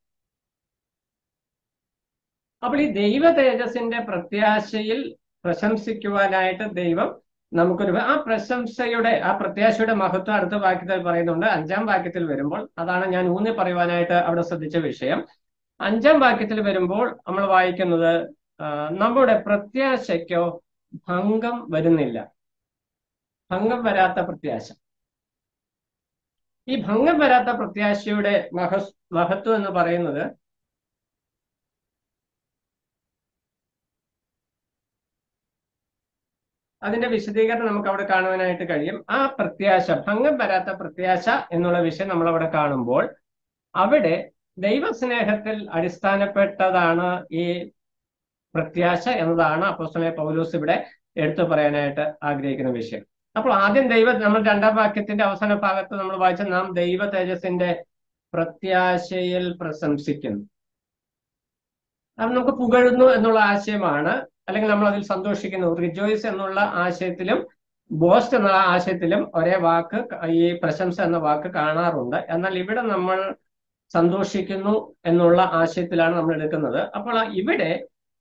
അപ്പോൾ ഈ ദൈവ തേജസ്സിന്റെ പ്രത്യാശയിൽ പ്രശംസിക്കുവാനായിട്ട് ദൈവം നമുക്കൊരു ആ പ്രശംസയുടെ ആ പ്രത്യാശയുടെ മഹത്വം അടുത്ത വാക്യത്തിൽ പറയുന്നുണ്ട് അഞ്ചാം വാക്യത്തിൽ വരുമ്പോൾ അതാണ് ഞാൻ ഊന്നി പറയുവാനായിട്ട് അവിടെ ശ്രദ്ധിച്ച വിഷയം അഞ്ചാം വാക്യത്തിൽ വരുമ്പോൾ നമ്മൾ വായിക്കുന്നത് നമ്മുടെ പ്രത്യാശയ്ക്കോ ഭംഗം വരുന്നില്ല ഭംഗം വരാത്ത പ്രത്യാശ ഈ ഭംഗം വരാത്ത പ്രത്യാശയുടെ മഹ മഹത്വം എന്ന് പറയുന്നത് അതിന്റെ വിശദീകരണം നമുക്ക് അവിടെ കാണുവാനായിട്ട് കഴിയും ആ പ്രത്യാശ ഭംഗം വരാത്ത പ്രത്യാശ എന്നുള്ള വിഷയം നമ്മൾ അവിടെ കാണുമ്പോൾ അവിടെ ദൈവസ്നേഹത്തിൽ അടിസ്ഥാനപ്പെട്ടതാണ് ഈ പ്രത്യാശ എന്നതാണ് അപ്പോസ്തലനായ പൗലോസ് ഇവിടെ എടുത്തു പറയാനായിട്ട് ആഗ്രഹിക്കുന്ന വിഷയം അപ്പോൾ ആദ്യം ദൈവ നമ്മൾ രണ്ടാം വാക്യത്തിന്റെ അവസാന ഭാഗത്ത് നമ്മൾ വായിച്ച നാം ദൈവ തേജസ്സിന്റെ പ്രത്യാശയിൽ പ്രശംസിക്കുന്നു അത് നമുക്ക് പുകഴുന്നു എന്നുള്ള ആശയമാണ് അല്ലെങ്കിൽ നമ്മൾ അതിൽ സന്തോഷിക്കുന്നു റിജോയ്സ് എന്നുള്ള ആശയത്തിലും ബോസ്റ്റ് എന്നുള്ള ആശയത്തിലും ഒരേ വാക്ക് ഈ പ്രശംസ എന്ന വാക്ക് കാണാറുണ്ട് എന്നാൽ ഇവിടെ നമ്മൾ സന്തോഷിക്കുന്നു എന്നുള്ള ആശയത്തിലാണ് നമ്മൾ എടുക്കുന്നത് അപ്പോൾ ഇവിടെ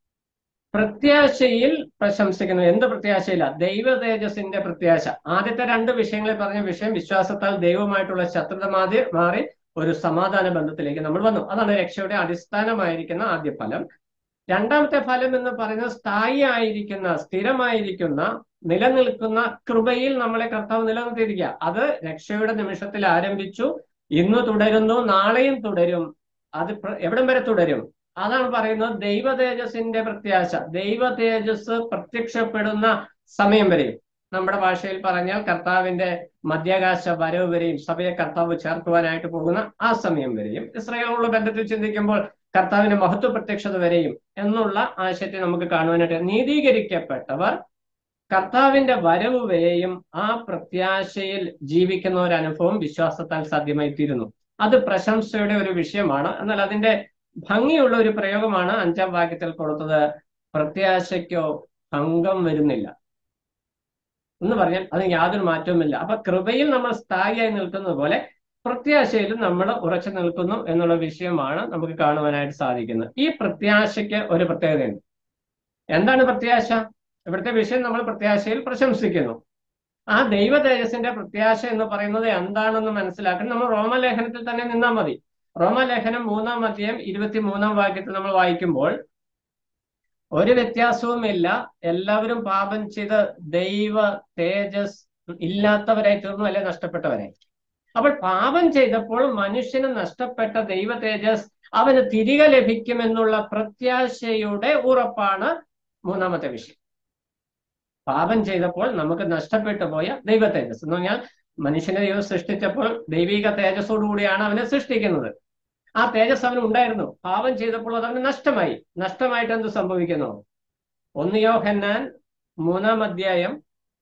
പ്രത്യാശയിൽ പ്രശംസിക്കുന്നു എന്ത് പ്രത്യാശയില്ല ദൈവ തേജസ്സിന്റെ പ്രത്യാശ ആദ്യത്തെ രണ്ട് വിഷയങ്ങളിൽ പറഞ്ഞ വിഷയം വിശ്വാസത്താൽ ദൈവമായിട്ടുള്ള ശത്രുത മാതി മാറി ഒരു സമാധാന ബന്ധത്തിലേക്ക് നമ്മൾ വന്നു അതാണ് രക്ഷയുടെ അടിസ്ഥാനമായിരിക്കുന്ന ആദ്യ ഫലം രണ്ടാമത്തെ ഫലം എന്ന് പറയുന്നത് സ്ഥായി ആയിരിക്കുന്ന സ്ഥിരമായിരിക്കുന്ന നിലനിൽക്കുന്ന കൃപയിൽ നമ്മളെ കർത്താവ് നിലനിർത്തിയിരിക്കുക അത് രക്ഷയുടെ നിമിഷത്തിൽ ആരംഭിച്ചു ഇന്ന് തുടരുന്നു നാളെയും തുടരും അത് എവിടം വരെ തുടരും അതാണ് പറയുന്നത് ദൈവ തേജസ്സിന്റെ പ്രത്യാശ ദൈവ തേജസ് പ്രത്യക്ഷപ്പെടുന്ന സമയം വരെയും നമ്മുടെ ഭാഷയിൽ പറഞ്ഞാൽ കർത്താവിന്റെ മധ്യാകാശ വരവ് വരെയും സഭയെ കർത്താവ് ചേർക്കുവാനായിട്ട് പോകുന്ന ആ സമയം വരെയും ഇസ്രായേലുള്ള ബന്ധത്തിൽ ചിന്തിക്കുമ്പോൾ കർത്താവിന്റെ മഹത്വ പ്രത്യക്ഷത വരെയും എന്നുള്ള ആശയത്തെ നമുക്ക് കാണുവാനായിട്ട് നീതീകരിക്കപ്പെട്ടവർ കർത്താവിന്റെ വരവ് വരെയും ആ പ്രത്യാശയിൽ ജീവിക്കുന്ന ഒരു അനുഭവം വിശ്വാസത്താൽ സാധ്യമായി തീരുന്നു അത് പ്രശംസയുടെ ഒരു വിഷയമാണ് എന്നാൽ അതിന്റെ ഭംഗിയുള്ള ഒരു പ്രയോഗമാണ് അഞ്ചാം വാക്യത്തിൽ കൊടുത്തത് പ്രത്യാശയ്ക്കോ ഭംഗം വരുന്നില്ല എന്ന് പറഞ്ഞാൽ അത് യാതൊരു മാറ്റവുമില്ല അപ്പൊ കൃപയിൽ നമ്മൾ സ്ഥായിയായി നിൽക്കുന്നത് പോലെ പ്രത്യാശയിലും നമ്മൾ ഉറച്ചു നിൽക്കുന്നു എന്നുള്ള വിഷയമാണ് നമുക്ക് കാണുവാനായിട്ട് സാധിക്കുന്നത് ഈ പ്രത്യാശയ്ക്ക് ഒരു പ്രത്യേകതയുണ്ട് എന്താണ് പ്രത്യാശ ഇവിടുത്തെ വിഷയം നമ്മൾ പ്രത്യാശയിൽ പ്രശംസിക്കുന്നു ആ ദൈവ തേജസ്സിന്റെ പ്രത്യാശ എന്ന് പറയുന്നത് എന്താണെന്ന് മനസ്സിലാക്കാൻ നമ്മൾ റോമലേഖനത്തിൽ തന്നെ നിന്നാൽ മതി റോമലേഖനം മൂന്നാം അധ്യായം ഇരുപത്തി മൂന്നാം വാക്യത്തിൽ നമ്മൾ വായിക്കുമ്പോൾ ഒരു വ്യത്യാസവുമില്ല എല്ലാവരും പാപം ചെയ്ത് ദൈവ തേജസ് ഇല്ലാത്തവരായി തീർന്നു അല്ലെ നഷ്ടപ്പെട്ടവരായി അപ്പോൾ പാപം ചെയ്തപ്പോൾ മനുഷ്യന് നഷ്ടപ്പെട്ട ദൈവ തേജസ് അവന് തിരികെ ലഭിക്കുമെന്നുള്ള പ്രത്യാശയുടെ ഉറപ്പാണ് മൂന്നാമത്തെ വിഷയം പാപം ചെയ്തപ്പോൾ നമുക്ക് നഷ്ടപ്പെട്ടു പോയ ദൈവ തേജസ് എന്ന് പറഞ്ഞാൽ മനുഷ്യനെ ദൈവം സൃഷ്ടിച്ചപ്പോൾ ദൈവിക തേജസ്സോടുകൂടിയാണ് അവനെ സൃഷ്ടിക്കുന്നത് ആ തേജസ് അവന് ഉണ്ടായിരുന്നു പാപം ചെയ്തപ്പോൾ അത് അവന് നഷ്ടമായി നഷ്ടമായിട്ട് എന്ത് സംഭവിക്കുന്നു ഒന്ന് യോഹന്നാൻ മൂന്നാം അധ്യായം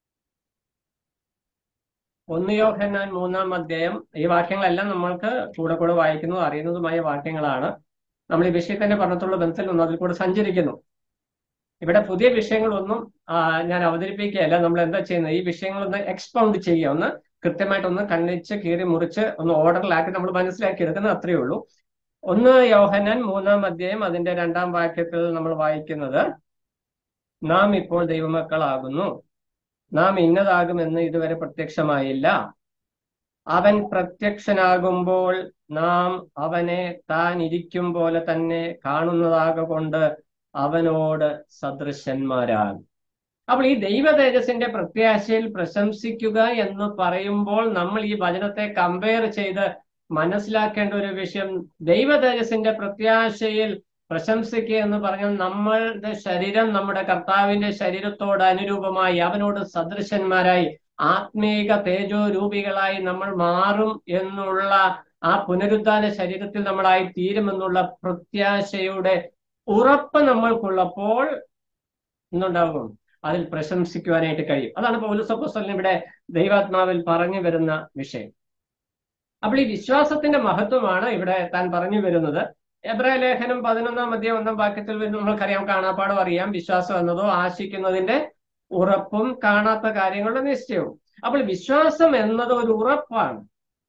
ഒന്ന് യോഹന്നാൻ മൂന്നാം അധ്യായം ഈ വാക്യങ്ങളെല്ലാം നമ്മൾക്ക് കൂടെ കൂടെ വായിക്കുന്നതും അറിയുന്നതുമായ വാക്യങ്ങളാണ് നമ്മൾ ഈ വിഷയത്തിന്റെ പഠനത്തുള്ള ബന്ധത്തിൽ ഒന്നും അതിൽ കൂടെ സഞ്ചരിക്കുന്നു ഇവിടെ പുതിയ വിഷയങ്ങളൊന്നും ഞാൻ അവതരിപ്പിക്കുകയല്ല നമ്മൾ എന്താ ചെയ്യുന്നത് ഈ വിഷയങ്ങളൊന്ന് എക്സ്പൗണ്ട് ചെയ്യുക ഒന്ന് കൃത്യമായിട്ടൊന്ന് കണ്ണിച്ച് കീറി മുറിച്ച് ഒന്ന് ഓർഡറിലാക്കി നമ്മൾ മനസ്സിലാക്കി എടുക്കുന്നത് അത്രയേ ഉള്ളൂ ഒന്ന് യോഹന്നാൻ മൂന്നാം അധ്യായം അതിന്റെ രണ്ടാം വാക്യത്തിൽ നമ്മൾ വായിക്കുന്നത് നാം ഇപ്പോൾ ദൈവമക്കളാകുന്നു നാം ഇന്നതാകുമെന്ന് ഇതുവരെ പ്രത്യക്ഷമായില്ല അവൻ പ്രത്യക്ഷനാകുമ്പോൾ നാം അവനെ താൻ ഇരിക്കും പോലെ തന്നെ കാണുന്നതാകൊണ്ട് അവനോട് സദൃശന്മാരാകും അപ്പോൾ ഈ ദൈവ തേജസിന്റെ പ്രത്യാശയിൽ പ്രശംസിക്കുക എന്ന് പറയുമ്പോൾ നമ്മൾ ഈ വചനത്തെ കമ്പയർ ചെയ്ത് മനസ്സിലാക്കേണ്ട ഒരു വിഷയം ദൈവ തേജസിന്റെ പ്രത്യാശയിൽ പ്രശംസിക്കുക എന്ന് പറഞ്ഞാൽ നമ്മളുടെ ശരീരം നമ്മുടെ കർത്താവിന്റെ ശരീരത്തോട് അനുരൂപമായി അവനോട് സദൃശന്മാരായി ആത്മീക തേജോരൂപികളായി നമ്മൾ മാറും എന്നുള്ള ആ പുനരുദ്ധാന ശരീരത്തിൽ നമ്മളായി തീരുമെന്നുള്ള പ്രത്യാശയുടെ ഉറപ്പ് നമ്മൾക്കുള്ളപ്പോൾ എന്നുണ്ടാകും അതിൽ പ്രശംസിക്കുവാനായിട്ട് കഴിയും അതാണ് പൗലുസപ്പോസ്റ്റലിന് ഇവിടെ ദൈവാത്മാവിൽ പറഞ്ഞു വരുന്ന വിഷയം അപ്പോൾ ഈ വിശ്വാസത്തിന്റെ മഹത്വമാണ് ഇവിടെ താൻ പറഞ്ഞു വരുന്നത് എബ്രായ ലേഖനം പതിനൊന്നാം അധ്യായം ഒന്നാം വാക്യത്തിൽ വരുന്ന നമ്മൾക്കറിയാം കാണാപ്പാടും അറിയാം വിശ്വാസം എന്നതോ ആശിക്കുന്നതിന്റെ ഉറപ്പും കാണാത്ത കാര്യങ്ങളുടെ നിശ്ചയവും അപ്പോൾ വിശ്വാസം എന്നത് ഒരു ഉറപ്പാണ്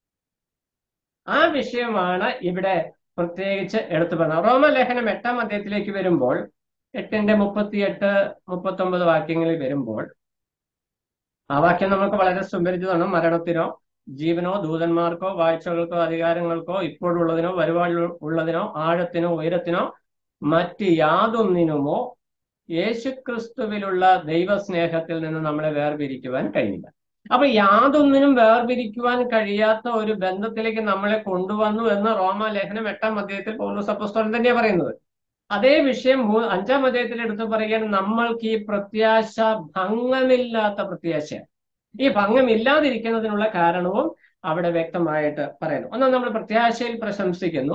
ആ വിഷയമാണ് ഇവിടെ പ്രത്യേകിച്ച് എടുത്തു പറഞ്ഞത് റോമലേഖനം എട്ടാം അധ്യായത്തിലേക്ക് വരുമ്പോൾ എട്ടിന്റെ മുപ്പത്തിയെട്ട് മുപ്പത്തി ഒമ്പത് വാക്യങ്ങളിൽ വരുമ്പോൾ ആ വാക്യം നമുക്ക് വളരെ സുപരിചിതമാണ് മരണത്തിനോ ജീവനോ ദൂതന്മാർക്കോ വാഴ്ചകൾക്കോ അധികാരങ്ങൾക്കോ ഇപ്പോഴുള്ളതിനോ വരുവാനുള്ളതിനോ ആഴത്തിനോ ഉയരത്തിനോ മറ്റ് യാതൊന്നിനുമോ യേശുക്രിസ്തുവിലുള്ള ദൈവസ്നേഹത്തിൽ നിന്ന് നമ്മളെ വേർപിരിക്കുവാൻ കഴിയില്ല അപ്പൊ യാതൊന്നിനും വേർപിരിക്കുവാൻ കഴിയാത്ത ഒരു ബന്ധത്തിലേക്ക് നമ്മളെ കൊണ്ടുവന്നു എന്ന് റോമാലേഖനം എട്ടാം അധ്യായത്തിൽ പൗലോസ് അപ്പോസ്തലൻ തന്നെയാണ് പറയുന്നത് അതേ വിഷയം അഞ്ചാം അധ്യായത്തിൽ എടുത്തു പറയുകയാണ് നമ്മൾക്ക് ഈ പ്രത്യാശ ഭംഗമില്ലാത്ത പ്രത്യാശ ഈ ഭംഗമില്ലാതിരിക്കുന്നതിനുള്ള കാരണവും അവിടെ വ്യക്തമായിട്ട് പറയുന്നു ഒന്നാം നമ്മൾ പ്രത്യാശയിൽ പ്രശംസിക്കുന്നു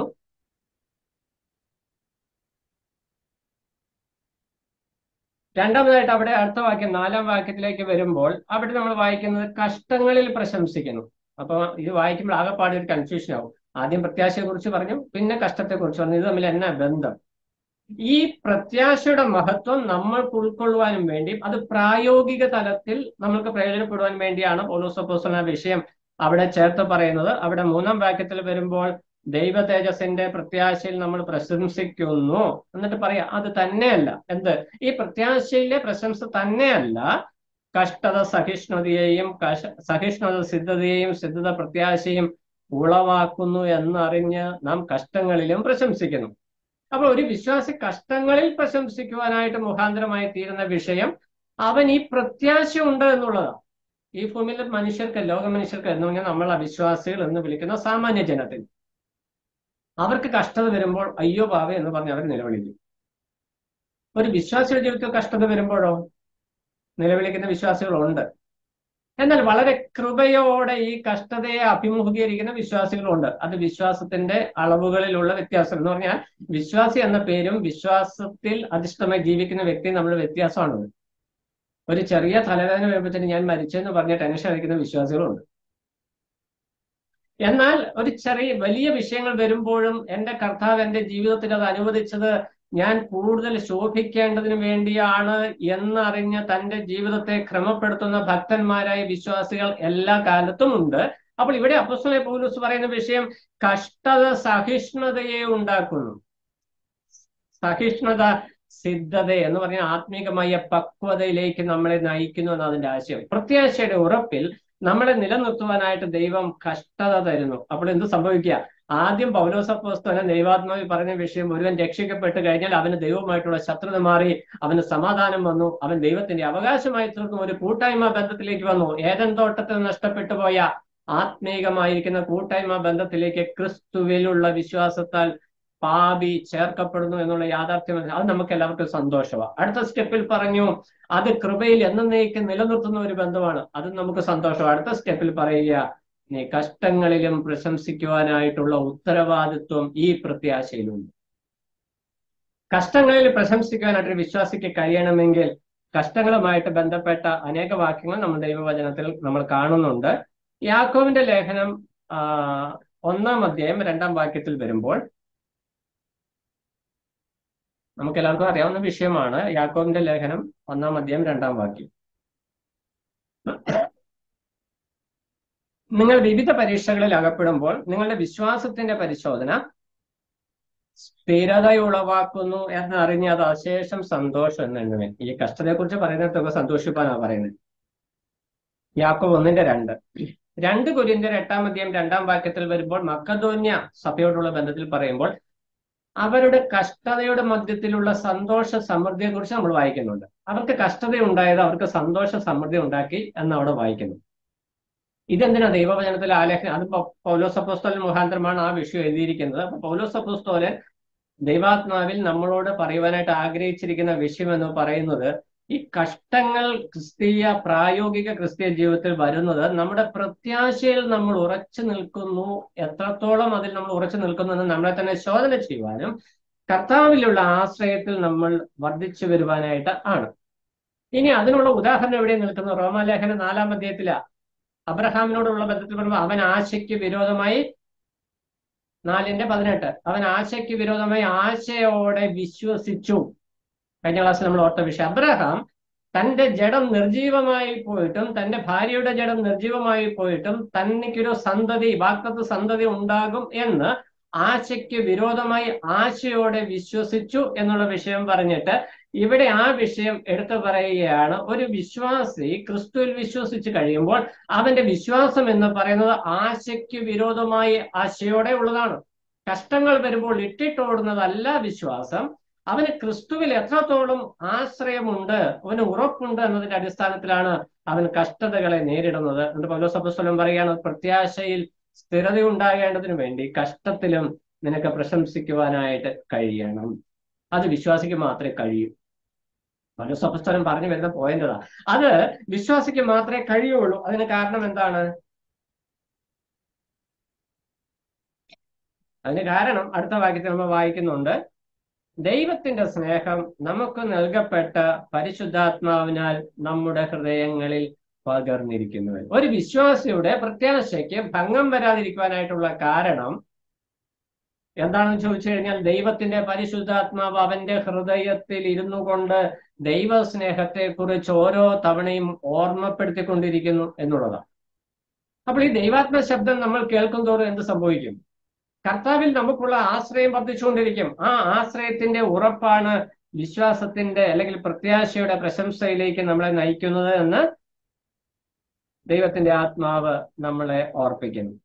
രണ്ടാമതായിട്ട് അവിടെ അടുത്ത വാക്യം നാലാം വാക്യത്തിലേക്ക് വരുമ്പോൾ അവിടെ നമ്മൾ വായിക്കുന്നത് കഷ്ടങ്ങളിൽ പ്രശംസിക്കുന്നു അപ്പൊ ഇത് വായിക്കുമ്പോൾ ആകെപ്പാടെ ഒരു കൺഫ്യൂഷൻ ആവും ആദ്യം പ്രത്യാശയെ കുറിച്ച് പറഞ്ഞു പിന്നെ കഷ്ടത്തെ കുറിച്ച് പറഞ്ഞു ഇത് തമ്മിൽ എന്നാ ബന്ധം ഈ പ്രത്യാശയുടെ മഹത്വം നമ്മൾക്ക് ഉൾക്കൊള്ളുവാനും വേണ്ടി അത് പ്രായോഗിക തലത്തിൽ നമ്മൾക്ക് പ്രയോജനപ്പെടുവാൻ വേണ്ടിയാണ് പോലോസപ്പോസന വിഷയം അവിടെ ചേർത്ത് പറയുന്നത് അവിടെ മൂന്നാം വാക്യത്തിൽ വരുമ്പോൾ ദൈവ തേജസിന്റെ പ്രത്യാശയിൽ നമ്മൾ പ്രശംസിക്കുന്നു എന്നിട്ട് പറയാം അത് തന്നെയല്ല എന്ത് ഈ പ്രത്യാശയിലെ പ്രശംസ തന്നെയല്ല കഷ്ടത സഹിഷ്ണുതയെയും സഹിഷ്ണുത സിദ്ധതയെയും സിദ്ധത പ്രത്യാശയും ഉളവാക്കുന്നു എന്നറിഞ്ഞ് നാം കഷ്ടങ്ങളിലും പ്രശംസിക്കുന്നു അപ്പോൾ ഒരു വിശ്വാസി കഷ്ടങ്ങളിൽ പ്രശംസിക്കുവാനായിട്ട് മുഖാന്തരമായി തീരുന്ന വിഷയം അവൻ ഈ പ്രത്യാശ ഉണ്ട് എന്നുള്ളതാണ് ഈ ഭൂമിയിലെ മനുഷ്യർക്ക് ലോക മനുഷ്യർക്ക് എന്ന് പറഞ്ഞാൽ നമ്മൾ അവിശ്വാസികൾ എന്ന് വിളിക്കുന്ന സാമാന്യ ജനത്തിന് അവർക്ക് കഷ്ടത വരുമ്പോൾ അയ്യോ പാവ എന്ന് പറഞ്ഞ് അവർ നിലവിളിക്കും ഒരു വിശ്വാസിയുടെ ജീവിതത്തിൽ കഷ്ടത വരുമ്പോഴോ നിലവിളിക്കുന്ന വിശ്വാസികളുണ്ട് എന്നാൽ വളരെ കൃപയോടെ ഈ കഷ്ടതയെ അഭിമുഖീകരിക്കുന്ന വിശ്വാസികളുണ്ട് അത് വിശ്വാസത്തിന്റെ അളവുകളിലുള്ള വ്യത്യാസം എന്ന് പറഞ്ഞാൽ വിശ്വാസി എന്ന പേരും വിശ്വാസത്തിൽ അധിഷ്ഠമായി ജീവിക്കുന്ന വ്യക്തി നമ്മൾ വ്യത്യാസമാണത് ഒരു ചെറിയ തലവേദന വരുമ്പോഴത്തേന് ഞാൻ മരിച്ചെന്ന് പറഞ്ഞ് ടെൻഷൻ അടിക്കുന്ന വിശ്വാസികളുണ്ട് എന്നാൽ ഒരു ചെറിയ വലിയ വിഷയങ്ങൾ വരുമ്പോഴും എൻ്റെ കർത്താവ് എൻ്റെ ജീവിതത്തിൽ അത് അനുവദിച്ചത് ഞാൻ കൂടുതൽ ശോഭിക്കേണ്ടതിന് വേണ്ടിയാണ് എന്നറിഞ്ഞ് തന്റെ ജീവിതത്തെ ക്രമപ്പെടുത്തുന്ന ഭക്തന്മാരായ വിശ്വാസികൾ എല്ലാ കാലത്തും ഉണ്ട് അപ്പോൾ ഇവിടെ അപ്പസ്വലെ പൗലൂസ് പറയുന്ന വിഷയം കഷ്ടത സഹിഷ്ണുതയെ ഉണ്ടാക്കുന്നു സഹിഷ്ണുത സിദ്ധത എന്ന് പറഞ്ഞ ആത്മീകമായ പക്വതയിലേക്ക് നമ്മളെ നയിക്കുന്നു എന്ന അതിന്റെ ആശയം പ്രത്യാശയുടെ ഉറപ്പിൽ നമ്മളെ നിലനിർത്തുവാനായിട്ട് ദൈവം കഷ്ടത തരുന്നു അപ്പോൾ എന്ത് സംഭവിക്കുക ആദ്യം പൗലോസപ്പോസ്തലൻ ദൈവാത്മാവിൽ പറഞ്ഞ വിഷയം ഒരുവൻ രക്ഷിക്കപ്പെട്ട് കഴിഞ്ഞാൽ അവന് ദൈവവുമായിട്ടുള്ള ശത്രുത മാറി അവന് സമാധാനം വന്നു അവൻ ദൈവത്തിന്റെ അവകാശമായി തീർന്നു ഒരു കൂട്ടായ്മ ബന്ധത്തിലേക്ക് വന്നു ഏതൻ തോട്ടത്തിൽ നഷ്ടപ്പെട്ടു പോയ ആത്മീകമായിരിക്കുന്ന കൂട്ടായ്മ ബന്ധത്തിലേക്ക് ക്രിസ്തുവിലുള്ള വിശ്വാസത്താൽ പാപി ചേർക്കപ്പെടുന്നു എന്നുള്ള യാഥാർത്ഥ്യം അത് നമുക്ക് എല്ലാവർക്കും സന്തോഷമാണ് അടുത്ത സ്റ്റെപ്പിൽ പറഞ്ഞു അത് കൃപയിൽ എന്നേക്ക് നിലനിർത്തുന്ന ഒരു ബന്ധമാണ് അത് നമുക്ക് സന്തോഷം അടുത്ത സ്റ്റെപ്പിൽ പറയുക നീ കഷ്ടങ്ങളിലും പ്രശംസിക്കുവാനായിട്ടുള്ള ഉത്തരവാദിത്വം ഈ പ്രത്യാശയിലുണ്ട് കഷ്ടങ്ങളിൽ പ്രശംസിക്കാനായിട്ട് വിശ്വാസിക്ക് കഴിയണമെങ്കിൽ കഷ്ടങ്ങളുമായിട്ട് ബന്ധപ്പെട്ട അനേക വാക്യങ്ങൾ നമ്മൾ ദൈവവചനത്തിൽ നമ്മൾ കാണുന്നുണ്ട് യാക്കോവിന്റെ ലേഖനം ആ, ഒന്നാം അധ്യായം രണ്ടാം വാക്യത്തിൽ വരുമ്പോൾ നമുക്ക് എല്ലാവർക്കും അറിയാവുന്ന വിഷയമാണ് യാക്കോബിന്റെ ലേഖനം ഒന്നാം അധ്യായം രണ്ടാം വാക്യം നിങ്ങൾ വിവിധ പരീക്ഷകളിൽ അകപ്പെടുമ്പോൾ നിങ്ങളുടെ വിശ്വാസത്തിന്റെ പരിശോധന സ്ഥിരത ഉളവാക്കുന്നു എന്നറിഞ്ഞ് അത് അശേഷം സന്തോഷം എന്നെണ്ണുവൻ ഈ കഷ്ടതയെക്കുറിച്ച് പറയുന്നിടത്തൊക്കെ സന്തോഷിപ്പാനാണ് പറയുന്നത് യാക്കോബ് ഒന്നിന്റെ രണ്ട് രണ്ട് കുര്യന്റെ എട്ടാം അധ്യായം രണ്ടാം വാക്യത്തിൽ വരുമ്പോൾ മക്കധോന്യ സഭയോടുള്ള ബന്ധത്തിൽ പറയുമ്പോൾ അവരുടെ കഷ്ടതയുടെ മധ്യത്തിലുള്ള സന്തോഷ സമൃദ്ധിയെ കുറിച്ച് നമ്മൾ വായിക്കുന്നുണ്ട് അവർക്ക് കഷ്ടത ഉണ്ടായത് അവർക്ക് സന്തോഷ സമൃദ്ധി ഉണ്ടാക്കി എന്ന് അവിടെ വായിക്കുന്നു ഇതെന്തിനാ ദൈവവചനത്തിൽ ആലേഖനം അത് പൗ- പൗലോസ് അപ്പോസ്തോലൻ മുഖാന്തരമാണ് ആ വിഷയം എഴുതിയിരിക്കുന്നത് അപ്പൊ പൗലോസ് അപ്പോസ്തോലൻ ദൈവാത്മാവിൽ നമ്മളോട് പറയുവാനായിട്ട് ആഗ്രഹിച്ചിരിക്കുന്ന വിഷയം എന്ന് പറയുന്നത് ഈ കഷ്ടങ്ങൾ ക്രിസ്തീയ പ്രായോഗിക ക്രിസ്തീയ ജീവിതത്തിൽ വരുന്നത് നമ്മുടെ പ്രത്യാശയിൽ നമ്മൾ ഉറച്ചു നിൽക്കുന്നു എത്രത്തോളം അതിൽ നമ്മൾ ഉറച്ചു നിൽക്കുന്നു എന്ന് നമ്മളെ തന്നെ ശോധന ചെയ്യുവാനും കർത്താവിലുള്ള ആശ്രയത്തിൽ നമ്മൾ വർദ്ധിച്ചു വരുവാനായിട്ട് ആണ് ഇനി അതിനുള്ള ഉദാഹരണം എവിടെ നിൽക്കുന്നു റോമാലേഖന നാലാം അധ്യായത്തിലാ അബ്രഹാമിനോടുള്ള ബന്ധത്തിൽ പറയുമ്പോൾ അവൻ ആശയ്ക്ക് വിരോധമായി നാലിന്റെ പതിനെട്ട് അവൻ ആശയ്ക്ക് വിരോധമായി ആശയോടെ വിശ്വസിച്ചു കഴിഞ്ഞ ക്ലാസ്സിൽ നമ്മൾ ഓർത്ത വിഷയം അബ്രഹാം തന്റെ ജഡം നിർജീവമായി പോയിട്ടും തന്റെ ഭാര്യയുടെ ജഡം നിർജീവമായി പോയിട്ടും തനിക്കൊരു സന്തതി വാക്തത്വ സന്തതി ഉണ്ടാകും എന്ന് ആശയ്ക്ക് വിരോധമായി ആശയോടെ വിശ്വസിച്ചു എന്നുള്ള വിഷയം പറഞ്ഞിട്ട് ഇവിടെ ആ വിഷയം എടുത്തു പറയുകയാണ് ഒരു വിശ്വാസി ക്രിസ്തുവിൽ വിശ്വസിച്ച് കഴിയുമ്പോൾ അവന്റെ വിശ്വാസം എന്ന് പറയുന്നത് ആശയ്ക്ക് വിരോധമായി ആശയോടെ ഉള്ളതാണ് കഷ്ടങ്ങൾ വരുമ്പോൾ ഇട്ടിട്ടോടുന്നതല്ല വിശ്വാസം അവന് ക്രിസ്തുവിൽ എത്രത്തോളം ആശ്രയമുണ്ട് അവന് ഉറപ്പുണ്ട് എന്നതിന്റെ അടിസ്ഥാനത്തിലാണ് അവൻ കഷ്ടതകളെ നേരിടുന്നത് എന്നിട്ട് പൗലോസ് അപ്പോസ്തലൻ പറയുകയാണ് പ്രത്യാശയിൽ സ്ഥിരത ഉണ്ടാകേണ്ടതിന് വേണ്ടി കഷ്ടത്തിലും നിനക്ക് പ്രശംസിക്കുവാനായിട്ട് കഴിയണം അത് വിശ്വാസിക്ക് മാത്രമേ കഴിയൂ പൗലോസ് അപ്പോസ്തലൻ പറഞ്ഞു വരുന്ന പോയിന്റ് അതാ അത് വിശ്വാസിക്ക് മാത്രമേ കഴിയുള്ളൂ അതിന് കാരണം എന്താണ് അതിന് കാരണം അടുത്ത വാക്യത്തിൽ നമ്മൾ വായിക്കുന്നുണ്ട് ദൈവത്തിന്റെ സ്നേഹം നമുക്ക് നൽകപ്പെട്ട പരിശുദ്ധാത്മാവിനാൽ നമ്മുടെ ഹൃദയങ്ങളിൽ പകർന്നിരിക്കുന്നു ഒരു വിശ്വാസിയുടെ പ്രത്യാശയ്ക്ക് ഭംഗം വരാതിരിക്കുവാനായിട്ടുള്ള കാരണം എന്താണെന്ന് ചോദിച്ചു കഴിഞ്ഞാൽ ദൈവത്തിന്റെ പരിശുദ്ധാത്മാവ് അവന്റെ ഹൃദയത്തിൽ ഇരുന്നു കൊണ്ട് ദൈവസ്നേഹത്തെ കുറിച്ച് ഓരോ തവണയും ഓർമ്മപ്പെടുത്തിക്കൊണ്ടിരിക്കുന്നു എന്നുള്ളതാണ് അപ്പോൾ ഈ ദൈവാത്മ ശബ്ദം നമ്മൾ കേൾക്കും തോറും എന്ത് സംഭവിക്കും കർത്താവിൽ നമുക്കുള്ള ആശ്രയം വർദ്ധിച്ചുകൊണ്ടിരിക്കും ആ ആശ്രയത്തിന്റെ ഉറപ്പാണ് വിശ്വാസത്തിന്റെ അല്ലെങ്കിൽ പ്രത്യാശയുടെ പ്രശംസയിലേക്ക് നമ്മളെ നയിക്കുന്നത് എന്ന് ദൈവത്തിന്റെ ആത്മാവ് നമ്മളെ ഓർപ്പിക്കുന്നു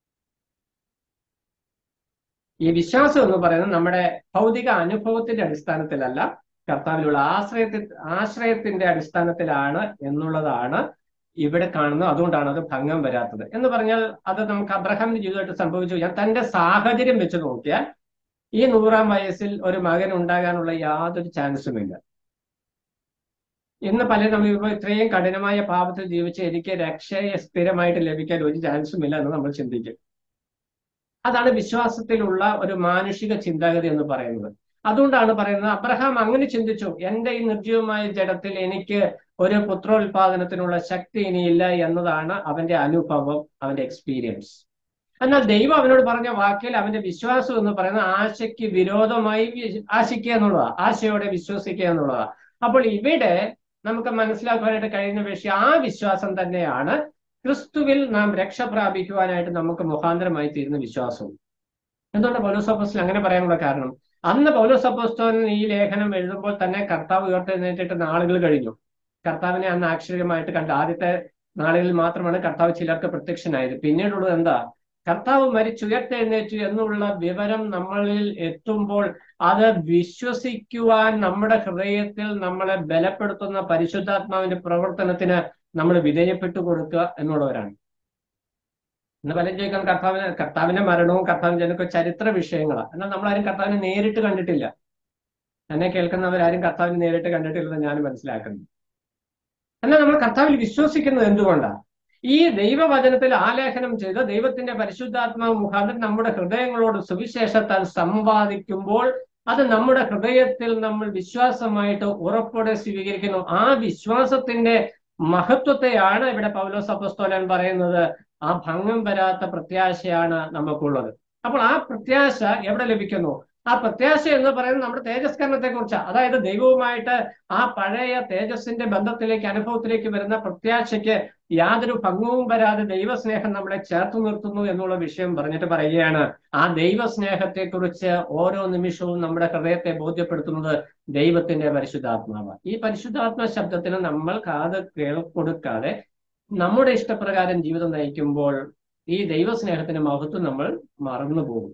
ഈ വിശ്വാസം എന്ന് പറയുന്നത് നമ്മുടെ ഭൗതിക അനുഭവത്തിന്റെ അടിസ്ഥാനത്തിലല്ല കർത്താവിലുള്ള ആശ്രയത്തിൽ ആശ്രയത്തിന്റെ അടിസ്ഥാനത്തിലാണ് എന്നുള്ളതാണ് ഇവിടെ കാണുന്നത് അതുകൊണ്ടാണ് അത് ഭംഗം വരാത്തത് എന്ന് പറഞ്ഞാൽ അത് നമുക്ക് അബ്രഹാമിന്റെ ജീവിതമായിട്ട് സംഭവിച്ചു കഴിഞ്ഞാൽ തന്റെ സാഹചര്യം വെച്ച് നോക്കിയാൽ ഈ നൂറാം വയസ്സിൽ ഒരു മകൻ ഉണ്ടാകാനുള്ള യാതൊരു ചാൻസും ഇല്ല ഇന്ന് പലരും നമ്മൾ ഇപ്പോൾ ഇത്രയും കഠിനമായ പാപത്തിൽ ജീവിച്ച് എനിക്ക് രക്ഷയെ സ്ഥിരമായിട്ട് ലഭിക്കാൻ ഒരു ചാൻസും ഇല്ല എന്ന് നമ്മൾ ചിന്തിക്കും അതാണ് വിശ്വാസത്തിലുള്ള ഒരു മാനുഷിക ചിന്താഗതി എന്ന് പറയുന്നത് അതുകൊണ്ടാണ് പറയുന്നത് അബ്രഹാം അങ്ങനെ ചിന്തിച്ചു എന്റെ ഈ നിർജീവമായ ജഡത്തിൽ എനിക്ക് ഒരു പുത്രോത്പാദനത്തിനുള്ള ശക്തി ഇനിയില്ല എന്നതാണ് അവന്റെ അനുഭവം അവന്റെ എക്സ്പീരിയൻസ് എന്നാൽ ദൈവം അവനോട് പറഞ്ഞ വാക്കിൽ അവന്റെ വിശ്വാസം എന്ന് പറയുന്നത് ആശയ്ക്ക് വിരോധമായി വി- ആശിക്കുക എന്നുള്ളതാ ആശയോടെ വിശ്വസിക്കുക എന്നുള്ളതാ അപ്പോൾ ഇവിടെ നമുക്ക് മനസ്സിലാക്കുവാനായിട്ട് കഴിയുന്ന വിഷയം ആ വിശ്വാസം തന്നെയാണ് ക്രിസ്തുവിൽ നാം രക്ഷ പ്രാപിക്കുവാനായിട്ട് നമുക്ക് മുഖാന്തരമായി തീരുന്ന വിശ്വാസവും എന്തുകൊണ്ട് പൗലോസപ്പോസ്റ്റൽ അങ്ങനെ പറയാനുള്ള കാരണം അന്ന് പൗലോസപ്പോസ്തോലൻ ഈ ലേഖനം എഴുതുമ്പോൾ തന്നെ കർത്താവ് ഉയർത്തെഴുന്നേറ്റിട്ട് നാളുകൾ കഴിഞ്ഞു കർത്താവിനെ അന്ന് ആക്ഷരികമായിട്ട് കണ്ട ആദ്യത്തെ നാളുകളിൽ മാത്രമാണ് കർത്താവ് ചിലർക്ക് പ്രത്യക്ഷനായത് പിന്നീടുള്ളത് എന്താ കർത്താവ് മരിച്ചുയർത്തെഴുന്നേറ്റു എന്നുള്ള വിവരം നമ്മളിൽ എത്തുമ്പോൾ അത് വിശ്വസിക്കുവാൻ നമ്മുടെ ഹൃദയത്തിൽ നമ്മളെ ബലപ്പെടുത്തുന്ന പരിശുദ്ധാത്മാവിന്റെ പ്രവർത്തനത്തിന് നമ്മൾ വിധേയപ്പെട്ടു കൊടുക്കുക എന്നുള്ളവരാണ് ഇന്ന് പലരും ചോദിക്കാൻ കർത്താവിന് കർത്താവിന്റെ മരണവും കർത്താവിന്റെ ജനക്കും ചരിത്ര വിഷയങ്ങളാണ് എന്നാൽ നമ്മളാരും കർത്താവിനെ നേരിട്ട് കണ്ടിട്ടില്ല എന്നെ കേൾക്കുന്നവരാരും കർത്താവിനെ നേരിട്ട് കണ്ടിട്ടില്ലെന്ന് ഞാൻ മനസ്സിലാക്കുന്നു എന്നാൽ നമ്മൾ കർത്താവിൽ വിശ്വസിക്കുന്നത് എന്തുകൊണ്ടാണ് ഈ ദൈവവചനത്തിൽ ആലേഖനം ചെയ്ത് ദൈവത്തിന്റെ പരിശുദ്ധാത്മാവ് മുഖാന്തരം നമ്മുടെ ഹൃദയങ്ങളോട് സുവിശേഷത്താൽ സംവാദിക്കുമ്പോൾ അത് നമ്മുടെ ഹൃദയത്തിൽ നമ്മൾ വിശ്വാസമായിട്ട് ഉറപ്പോടെ സ്വീകരിക്കുന്നു ആ വിശ്വാസത്തിന്റെ മഹത്വത്തെയാണ് ഇവിടെ പൗലോസ് അപ്പസ്തോലൻ പറയുന്നത് ആ ഭംഗം വരാത്ത പ്രത്യാശയാണ് നമുക്കുള്ളത് അപ്പോൾ ആ പ്രത്യാശ എവിടെ ലഭിക്കുന്നു ആ പ്രത്യാശ എന്ന് പറയുന്നത് നമ്മുടെ തേജസ്കരണത്തെ കുറിച്ച് അതായത് ദൈവവുമായിട്ട് ആ പഴയ തേജസ്സിന്റെ ബന്ധത്തിലേക്ക് അനുഭവത്തിലേക്ക് വരുന്ന പ്രത്യാശയ്ക്ക് യാതൊരു ഭംഗവും വരാതെ ദൈവസ്നേഹം നമ്മളെ ചേർത്ത് നിർത്തുന്നു എന്നുള്ള വിഷയം പറഞ്ഞിട്ട് പറയുകയാണ് ആ ദൈവസ്നേഹത്തെ കുറിച്ച് ഓരോ നിമിഷവും നമ്മുടെ ഹൃദയത്തെ ബോധ്യപ്പെടുത്തുന്നത് ദൈവത്തിന്റെ പരിശുദ്ധാത്മാവ് ഈ പരിശുദ്ധാത്മ ശബ്ദത്തിന് നമ്മൾ കാത് കേൾ കൊടുക്കാതെ നമ്മുടെ ഇഷ്ടപ്രകാരം ജീവിതം നയിക്കുമ്പോൾ ഈ ദൈവസ്നേഹത്തിന്റെ മഹത്വം നമ്മൾ മറന്നു പോകും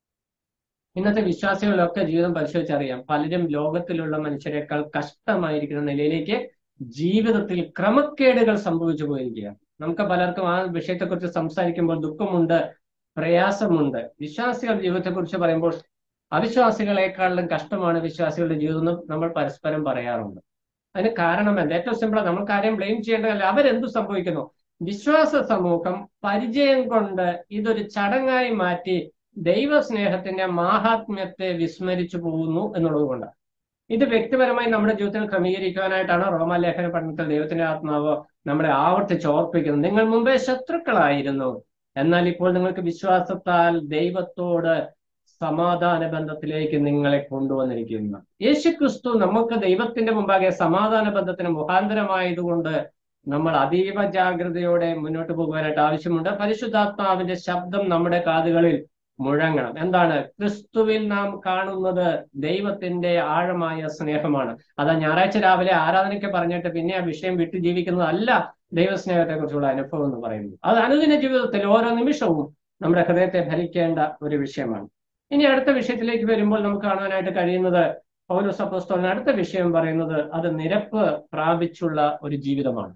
ഇന്നത്തെ വിശ്വാസികളൊക്കെ ജീവിതം പരിശോധിച്ചറിയാം പലരും ലോകത്തിലുള്ള മനുഷ്യരെക്കാൾ കഷ്ടമായിരിക്കുന്ന നിലയിലേക്ക് ജീവിതത്തിൽ ക്രമക്കേടുകൾ സംഭവിച്ചു പോയിരിക്കുകയാണ് നമുക്ക് പലർക്കും ആ വിഷയത്തെക്കുറിച്ച് സംസാരിക്കുമ്പോൾ ദുഃഖമുണ്ട് പ്രയാസമുണ്ട് വിശ്വാസികൾ ജീവിതത്തെക്കുറിച്ച് പറയുമ്പോൾ അവിശ്വാസികളെക്കാളും കഷ്ടമാണ് വിശ്വാസികളുടെ ജീവിതം എന്ന് നമ്മൾ പരസ്പരം പറയാറുണ്ട് അതിന് കാരണം എന്താ ഏറ്റവും സിമ്പിളാണ് നമ്മൾ കാര്യം ബ്ലെയിം ചെയ്യേണ്ടതല്ല അവരെന്തു സംഭവിക്കുന്നു വിശ്വാസ സമൂഹം പരിചയം കൊണ്ട് ഇതൊരു ചടങ്ങായി മാറ്റി ദൈവസ്നേഹത്തിന്റെ മാഹാത്മ്യത്തെ വിസ്മരിച്ചു പോകുന്നു എന്നുള്ളത് കൊണ്ടാണ് ഇത് വ്യക്തിപരമായി നമ്മുടെ ജീവിതത്തിൽ ക്രമീകരിക്കുവാനായിട്ടാണ് റോമാലേഖന പഠനത്തിൽ ദൈവത്തിന്റെ ആത്മാവ് നമ്മളെ ആവർത്തിച്ച് ഓർപ്പിക്കുന്നത് നിങ്ങൾ മുമ്പേ ശത്രുക്കളായിരുന്നു എന്നാൽ ഇപ്പോൾ നിങ്ങൾക്ക് വിശ്വാസത്താൽ ദൈവത്തോട് സമാധാന ബന്ധത്തിലേക്ക് നിങ്ങളെ കൊണ്ടുവന്നിരിക്കുന്നു യേശുക്രിസ്തു നമുക്ക് ദൈവത്തിന്റെ മുമ്പാകെ സമാധാന ബന്ധത്തിന് മുഖാന്തരമായതുകൊണ്ട് നമ്മൾ അതീവ ജാഗ്രതയോടെ മുന്നോട്ട് പോകുവാനായിട്ട് ആവശ്യമുണ്ട് പരിശുദ്ധാത്മാവിന്റെ ശബ്ദം നമ്മുടെ കാതുകളിൽ മുഴങ്ങണം എന്താണ് ക്രിസ്തുവിൽ നാം കാണുന്നത് ദൈവത്തിന്റെ ആഴമായ സ്നേഹമാണ് അതാ ഞായറാഴ്ച രാവിലെ ആരാധനയ്ക്ക് പറഞ്ഞിട്ട് പിന്നെ ആ വിഷയം വിട്ടു ജീവിക്കുന്നതല്ല ദൈവസ്നേഹത്തെ കുറിച്ചുള്ള അനുഭവം എന്ന് പറയുന്നത് അത് അനുദിന ജീവിതത്തിൽ ഓരോ നിമിഷവും നമ്മുടെ ഹൃദയത്തെ ഭരിക്കേണ്ട ഒരു വിഷയമാണ് ഇനി അടുത്ത വിഷയത്തിലേക്ക് വരുമ്പോൾ നമുക്ക് കാണാനായിട്ട് കഴിയുന്നത് പൗലോസ് അപ്പോസ്തലൻ അടുത്ത വിഷയം പറയുന്നത് അത് നിരപ്പ് പ്രാപിച്ചുള്ള ഒരു ജീവിതമാണ്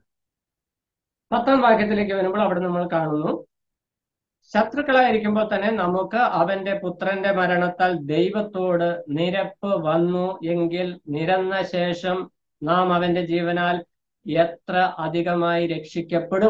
പത്താം വാക്യത്തിലേക്ക് വരുമ്പോൾ അവിടെ നമ്മൾ കാണുന്നു ശത്രുക്കളായിരിക്കുമ്പോൾ തന്നെ നമുക്ക് അവന്റെ പുത്രന്റെ മരണത്താൽ ദൈവത്തോട് നിരപ്പ് വന്നു എങ്കിൽ നിരന്ന ശേഷം നാം അവന്റെ ജീവനാൽ എത്ര അധികമായി രക്ഷിക്കപ്പെടും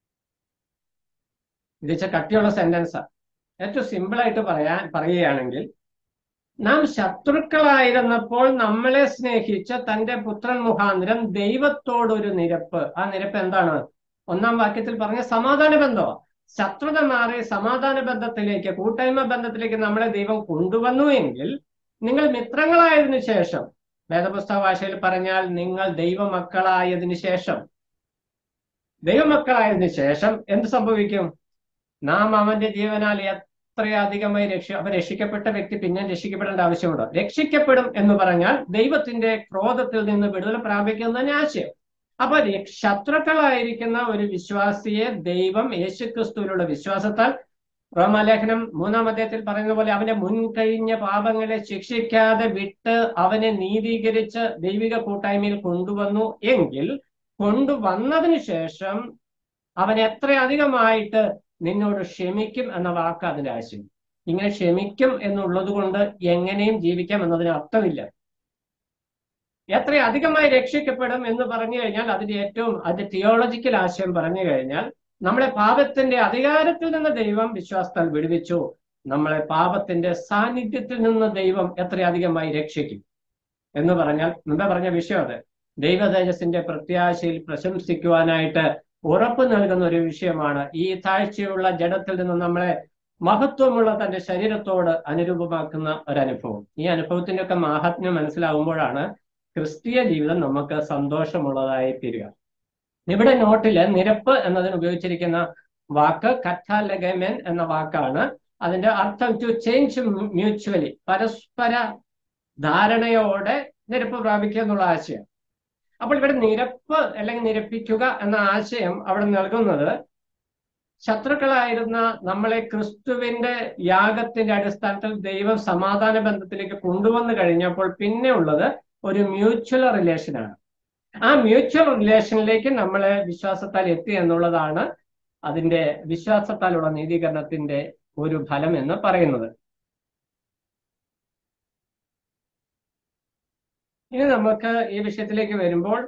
ഇത് വെച്ച കട്ടിയുള്ള സെന്റൻസാ ഏറ്റവും സിമ്പിൾ ആയിട്ട് പറയാൻ പറയുകയാണെങ്കിൽ നാം ശത്രുക്കളായിരുന്നപ്പോൾ നമ്മളെ സ്നേഹിച്ച തന്റെ പുത്രൻ മുഖാന്തരം ദൈവത്തോടൊരു നിരപ്പ് ആ നിരപ്പ് എന്താണ് ഒന്നാം വാക്യത്തിൽ പറഞ്ഞ സമാധാന ബന്ധമാണ് ശത്രുത മാറി സമാധാന ബന്ധത്തിലേക്ക് കൂട്ടായ്മ ബന്ധത്തിലേക്ക് നമ്മളെ ദൈവം കൊണ്ടുവന്നു എങ്കിൽ നിങ്ങൾ മിത്രങ്ങളായതിനു ശേഷം വേദപുസ്തക ഭാഷയിൽ പറഞ്ഞാൽ നിങ്ങൾ ദൈവമക്കളായതിനു ശേഷം ദൈവമക്കളായതിനു ശേഷം എന്ത് സംഭവിക്കും നാം അവന്റെ ജീവനാൽ എത്രയധികമായി രക്ഷ അപ്പൊ രക്ഷിക്കപ്പെട്ട വ്യക്തി പിന്നെ രക്ഷിക്കപ്പെടേണ്ട ആവശ്യമുണ്ടോ രക്ഷിക്കപ്പെടും എന്ന് പറഞ്ഞാൽ ദൈവത്തിന്റെ ക്രോധത്തിൽ നിന്ന് വിടുതൽ പ്രാപിക്കുന്നതിന് ആശയം അപ്പൊ ശത്രുക്കളായിരിക്കുന്ന ഒരു വിശ്വാസിയെ ദൈവം യേശുക്രിസ്തുവിലുള്ള വിശ്വാസത്താൽ റോമാലേഖനം മൂന്നാം അധ്യായത്തിൽ പറയുന്ന പോലെ അവനെ മുൻകഴിഞ്ഞ പാപങ്ങളെ ശിക്ഷിക്കാതെ വിട്ട് അവനെ നീതീകരിച്ച് ദൈവിക കൂട്ടായ്മയിൽ കൊണ്ടുവന്നു എങ്കിൽ കൊണ്ടുവന്നതിന് ശേഷം അവൻ എത്ര അധികമായിട്ട് നിന്നോട് ക്ഷമിക്കും എന്ന വാക്ക് അതിന്റെ ആശയം ഇങ്ങനെ ക്ഷമിക്കും എന്നുള്ളത് കൊണ്ട് എങ്ങനെയും ജീവിക്കാം എന്നതിന് അർത്ഥമില്ല എത്ര അധികമായി രക്ഷിക്കപ്പെടും എന്ന് പറഞ്ഞു കഴിഞ്ഞാൽ അതിന്റെ ഏറ്റവും അതിന്റെ തിയോളജിക്കൽ ആശയം പറഞ്ഞു കഴിഞ്ഞാൽ നമ്മളെ പാപത്തിന്റെ അധികാരത്തിൽ നിന്ന് ദൈവം വിശ്വാസത്താൽ വിടുവിച്ചു നമ്മളെ പാപത്തിന്റെ സാന്നിധ്യത്തിൽ നിന്ന് ദൈവം എത്രയധികമായി രക്ഷിക്കും എന്ന് പറഞ്ഞാൽ മുമ്പേ പറഞ്ഞ വിഷയം അത് ദൈവ തേജസ്സിന്റെ പ്രത്യാശയിൽ പ്രശംസിക്കുവാനായിട്ട് ഉറപ്പ് നൽകുന്ന ഒരു വിഷയമാണ് ഈ താഴ്ചയുള്ള ജഡത്തിൽ നിന്ന് നമ്മളെ മഹത്വമുള്ള തന്റെ ശരീരത്തോട് അനുരൂപമാക്കുന്ന ഒരു അനുഭവം ഈ അനുഭവത്തിന്റെ ഒക്കെ മാഹാത്മ്യം മനസ്സിലാകുമ്പോഴാണ് ക്രിസ്തീയ ജീവിതം നമുക്ക് സന്തോഷമുള്ളതായി തീരുക ഇവിടെ നോട്ടില് നിരപ്പ് എന്നതിന് ഉപയോഗിച്ചിരിക്കുന്ന വാക്ക് കറ്റാലഗമൻ എന്ന വാക്കാണ് അതിന്റെ അർത്ഥം ടു ചേഞ്ച് മ്യൂച്വലി പരസ്പര ധാരണയോടെ നിരപ്പ് പ്രാപിക്കുക എന്നുള്ള ആശയം അപ്പോൾ ഇവിടെ നിരപ്പ് അല്ലെങ്കിൽ നിരപ്പിക്കുക എന്ന ആശയം അവിടെ നൽകുന്നത് ശത്രുക്കളായിരുന്ന നമ്മളെ ക്രിസ്തുവിന്റെ യാഗത്തിന്റെ അടിസ്ഥാനത്തിൽ ദൈവം സമാധാന ബന്ധത്തിലേക്ക് കൊണ്ടുവന്നു കഴിഞ്ഞപ്പോൾ പിന്നെ ഉള്ളത് ഒരു മ്യൂച്വൽ റിലേഷനാണ് ആ മ്യൂച്വൽ റിലേഷനിലേക്ക് നമ്മളെ വിശ്വാസത്താൽ എത്തി എന്നുള്ളതാണ് അതിന്റെ വിശ്വാസത്താലുള്ള നീതീകരണത്തിന്റെ ഒരു ഫലം എന്ന് പറയുന്നത് ഇനി നമുക്ക് ഈ വിഷയത്തിലേക്ക് വരുമ്പോൾ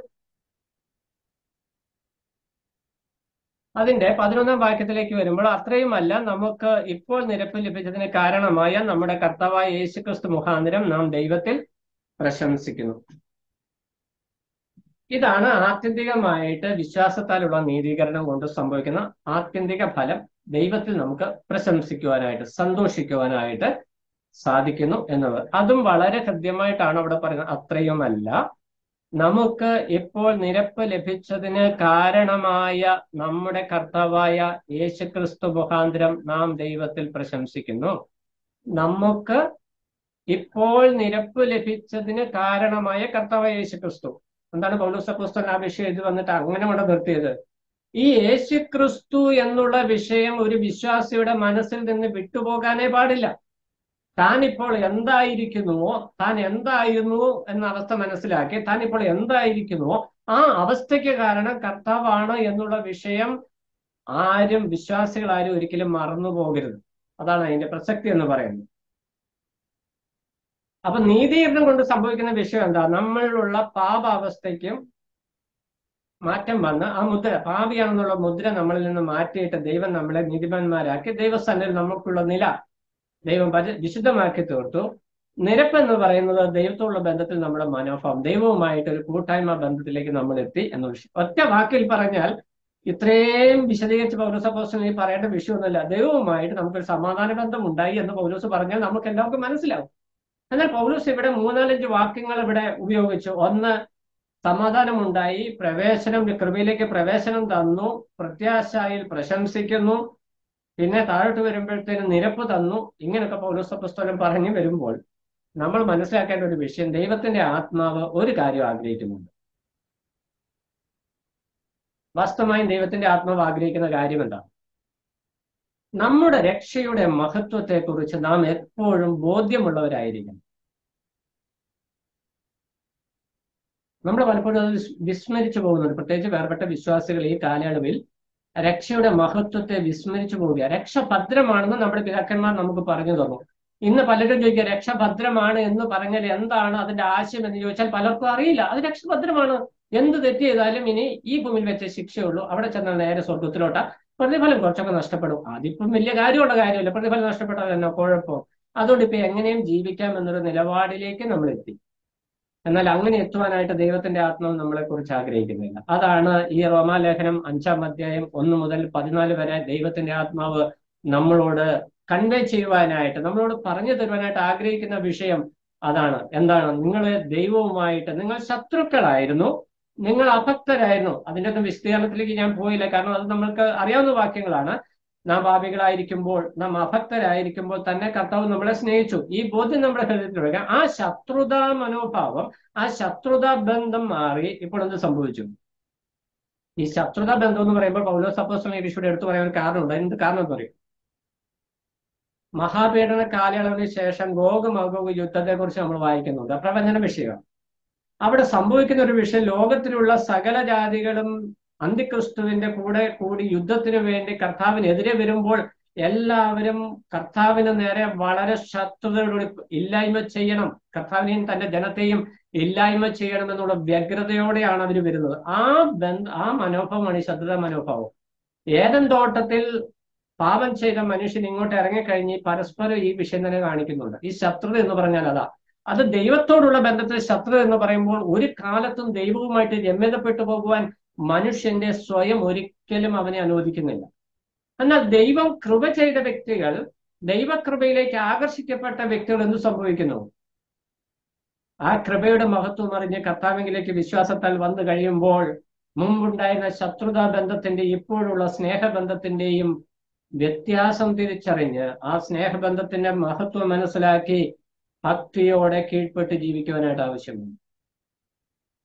അതിന്റെ പതിനൊന്നാം വാക്യത്തിലേക്ക് വരുമ്പോൾ അത്രയുമല്ല നമുക്ക് ഇപ്പോൾ നിരപ്പ് ലഭിച്ചതിന് കാരണമായ നമ്മുടെ കർത്താവായ യേശുക്രിസ്തു മുഖാന്തരം നാം ദൈവത്തിൽ പ്രശംസിക്കുന്നു ഇതാണ് ആത്യന്തികമായിട്ട് വിശ്വാസത്താലുള്ള നീതീകരണം കൊണ്ട് സംഭവിക്കുന്ന ആത്യന്തിക ഫലം ദൈവത്തിൽ നമുക്ക് പ്രശംസിക്കുവാനായിട്ട് സന്തോഷിക്കുവാനായിട്ട് സാധിക്കുന്നു എന്നത് അതും വളരെ ഹൃദ്യമായിട്ടാണ് അവിടെ പറയുന്നത് അത്രയുമല്ല നമുക്ക് ഇപ്പോൾ നിരപ്പ് ലഭിച്ചതിന് കാരണമായ നമ്മുടെ കർത്താവായ യേശുക്രിസ്തു മുഖാന്തരം നാം ദൈവത്തിൽ പ്രശംസിക്കുന്നു നമുക്ക് ഇപ്പോൾ നിരപ്പ് ലഭിച്ചതിന് കാരണമായ കർത്താവായ യേശുക്രിസ്തു എന്താണ് പൗലോസക്രിസ്തു ആ വിഷയം ഇത് വന്നിട്ട് അങ്ങനെ ഇവിടെ നിർത്തിയത് ഈ യേശുക്രിസ്തു എന്നുള്ള വിഷയം ഒരു വിശ്വാസിയുടെ മനസ്സിൽ നിന്ന് വിട്ടുപോകാനേ പാടില്ല താൻ ഇപ്പോൾ എന്തായിരിക്കുന്നുവോ താൻ എന്തായിരുന്നു എന്ന അവസ്ഥ മനസ്സിലാക്കി താൻ ഇപ്പോൾ എന്തായിരിക്കുന്നുവോ ആ അവസ്ഥയ്ക്ക് കാരണം കർത്താവാണ് എന്നുള്ള വിഷയം ആരും വിശ്വാസികൾ ആരും ഒരിക്കലും മറന്നു പോകരുത് അതാണ് അതിന്റെ പ്രസക്തി എന്ന് പറയുന്നത് അപ്പൊ നീതീകരണം കൊണ്ട് സംഭവിക്കുന്ന വിഷയം എന്താ നമ്മളിലുള്ള പാപാവസ്ഥയ്ക്കും മാറ്റം വന്ന് ആ മുദ്ര പാപിയാണെന്നുള്ള മുദ്ര നമ്മളിൽ നിന്ന് മാറ്റിയിട്ട് ദൈവം നമ്മളെ നീതിമാന്മാരാക്കി ദൈവസ്ഥാനിൽ നമുക്കുള്ള നില ദൈവം വിശുദ്ധമാക്കി തീർത്തു നിരപ്പ് എന്ന് പറയുന്നത് ദൈവത്തോടുള്ള ബന്ധത്തിൽ നമ്മുടെ മനോഭാവം ദൈവവുമായിട്ട് ഒരു കൂട്ടായ്മ ബന്ധത്തിലേക്ക് നമ്മൾ എത്തി എന്ന വിഷയം ഒറ്റ വാക്കിൽ പറഞ്ഞാൽ ഇത്രയും വിശദീകരിച്ച് പൗലോസപ്പോസ്റ്റൻ ഈ പറയേണ്ട വിഷയമൊന്നുമില്ല ദൈവവുമായിട്ട് നമുക്കൊരു സമാധാന ബന്ധം ഉണ്ടായി എന്ന് പൗലോസ് പറഞ്ഞാൽ നമുക്ക് എല്ലാവർക്കും മനസ്സിലാവും എന്നാൽ പൗലോസ് ഇവിടെ മൂന്നാലഞ്ച് വാക്യങ്ങൾ ഇവിടെ ഉപയോഗിച്ചു ഒന്ന് സമാധാനമുണ്ടായി പ്രവേശനം കൃപയിലേക്ക് പ്രവേശനം തന്നു പ്രത്യാശയിൽ പ്രശംസിക്കുന്നു പിന്നെ താഴോട്ട് വരുമ്പോഴത്തേനും നിരപ്പ് തന്നു ഇങ്ങനെയൊക്കെ പൗലോസ പുസ്തകം പറഞ്ഞു വരുമ്പോൾ നമ്മൾ മനസ്സിലാക്കേണ്ട ഒരു വിഷയം ദൈവത്തിന്റെ ആത്മാവ് ഒരു കാര്യം ആഗ്രഹിക്കുന്നുണ്ട് വാസ്തവമായും ദൈവത്തിന്റെ ആത്മാവ് ആഗ്രഹിക്കുന്ന കാര്യം എന്താണ് നമ്മുടെ രക്ഷയുടെ മഹത്വത്തെക്കുറിച്ച് നാം എപ്പോഴും ബോധ്യമുള്ളവരായിരിക്കണം നമ്മൾ പലപ്പോഴും അത് വിസ്മരിച്ചു പോകുന്നുണ്ട് പ്രത്യേകിച്ച് വേർപെട്ട വിശ്വാസികൾ ഈ കാലയളവിൽ രക്ഷയുടെ മഹത്വത്തെ വിസ്മരിച്ചു പോവുക രക്ഷ ഭദ്രമാണെന്ന് നമ്മുടെ പിതാക്കന്മാർ നമുക്ക് പറഞ്ഞു തന്നു ഇന്ന് പലരും ചോദിക്കുക രക്ഷ ഭദ്രമാണ് എന്ന് പറഞ്ഞാൽ എന്താണ് അതിന്റെ ആശയം എന്ന് ചോദിച്ചാൽ പലർക്കും അറിയില്ല അത് രക്ഷ ഭദ്രമാണ് എന്ത് തെറ്റ് ചെയ്താലും ഇനി ഈ ഭൂമിയിൽ വെച്ച ശിക്ഷയുള്ളൂ അവിടെ ചെന്നാൽ നേരെ സ്വർഗത്തിലോട്ട പ്രതിഫലം കുറച്ചൊക്കെ നഷ്ടപ്പെടും അതിപ്പം വലിയ കാര്യമുള്ള കാര്യമല്ല പ്രതിഫലം നഷ്ടപ്പെട്ടാൽ തന്നെ കുഴപ്പം അതുകൊണ്ട് ഇപ്പൊ എങ്ങനെയും ജീവിക്കാം എന്നൊരു നിലപാടിലേക്ക് നമ്മൾ എത്തി എന്നാൽ അങ്ങനെ എത്തുവാനായിട്ട് ദൈവത്തിന്റെ ആത്മാവ് നമ്മളെ കുറിച്ച് ആഗ്രഹിക്കുന്നില്ല അതാണ് ഈ റോമാലേഖനം അഞ്ചാം അധ്യായം ഒന്ന് മുതൽ പതിനാല് വരെ ദൈവത്തിന്റെ ആത്മാവ് നമ്മളോട് കൺവേ ചെയ്യുവാനായിട്ട് നമ്മളോട് പറഞ്ഞു തരുവാനായിട്ട് ആഗ്രഹിക്കുന്ന വിഷയം അതാണ് എന്താണ് നിങ്ങൾ ദൈവവുമായിട്ട് നിങ്ങൾ ശത്രുക്കളായിരുന്നു നിങ്ങൾ അഭക്തരായിരുന്നു അതിൻ്റെ ഒന്നും വിസ്തീർണത്തിലേക്ക് ഞാൻ പോയില്ല കാരണം അത് നമ്മൾക്ക് അറിയാവുന്ന വാക്യങ്ങളാണ് നാം പാപികളായിരിക്കുമ്പോൾ നാം അഭക്തരായിരിക്കുമ്പോൾ തന്നെ കർത്താവ് നമ്മളെ സ്നേഹിച്ചു ഈ ബോധ്യം നമ്മുടെ ഹൃദയത്തിൽ വരിക ആ ശത്രുതാ മനോഭാവം ആ ശത്രുതാ ബന്ധം മാറി ഇപ്പോൾ എന്ത് സംഭവിച്ചു ഈ ശത്രുതാ ബന്ധം എന്ന് പറയുമ്പോൾ പൗലോസ് അപ്പോസ്റ്റൽ യേശുവിടെ എടുത്തു പറയാൻ ഒരു കാരണമുണ്ട് എന്ത് കാരണം എന്ന് പറയും മഹാപീഡന കാലയളവിന് ശേഷം ഗോഗ് മഗോഗ് യുദ്ധത്തെ കുറിച്ച് നമ്മൾ വായിക്കുന്നുണ്ട് പ്രവചന വിഷയമാണ് അവിടെ സംഭവിക്കുന്ന ഒരു വിഷയം ലോകത്തിലുള്ള സകല ജാതികളും അന്തിക്രിസ്തുവിന്റെ കൂടെ കൂടി യുദ്ധത്തിന് വേണ്ടി കർത്താവിനെതിരെ വരുമ്പോൾ എല്ലാവരും കർത്താവിന് നേരെ വളരെ ശത്രുതയോടുകൂടി ഇല്ലായ്മ ചെയ്യണം കർത്താവിനെയും തന്റെ ജനത്തെയും ഇല്ലായ്മ ചെയ്യണം എന്നുള്ള വ്യഗ്രതയോടെയാണ് അവർ വരുന്നത് ആ ബന്ധ ആ മനോഭാവമാണ് ഈ ശത്രുത മനോഭാവം ഏതൻ തോട്ടത്തിൽ പാപം ചെയ്ത മനുഷ്യൻ ഇങ്ങോട്ട് ഇറങ്ങിക്കഴിഞ്ഞ് പരസ്പരം ഈ വിഷയം തന്നെ കാണിക്കുന്നുണ്ട് ഈ ശത്രുത എന്ന് പറഞ്ഞാൽ അതാ അത് ദൈവത്തോടുള്ള ബന്ധത്തിൽ ശത്രുത എന്ന് പറയുമ്പോൾ ഒരു കാലത്തും ദൈവവുമായിട്ട് രമ്യതപ്പെട്ടു പോകുവാൻ മനുഷ്യന്റെ സ്വയം ഒരിക്കലും അവനെ അനുവദിക്കുന്നില്ല എന്നാൽ ദൈവം കൃപ ചെയ്ത വ്യക്തികൾ ദൈവകൃപയിലേക്ക് ആകർഷിക്കപ്പെട്ട വ്യക്തികൾ എന്ത് സംഭവിക്കുന്നു ആ കൃപയുടെ മഹത്വം അറിഞ്ഞ് കർത്താവിലേക്ക് വിശ്വാസത്താൽ വന്നു കഴിയുമ്പോൾ മുമ്പുണ്ടായിരുന്ന ശത്രുതാ ബന്ധത്തിന്റെ ഇപ്പോഴുള്ള സ്നേഹബന്ധത്തിന്റെയും വ്യത്യാസം തിരിച്ചറിഞ്ഞ് ആ സ്നേഹബന്ധത്തിന്റെ മഹത്വം മനസ്സിലാക്കി ഭക്തിയോടെ കീഴ്പ്പെട്ട് ജീവിക്കുവാനായിട്ട് ആവശ്യമുണ്ട്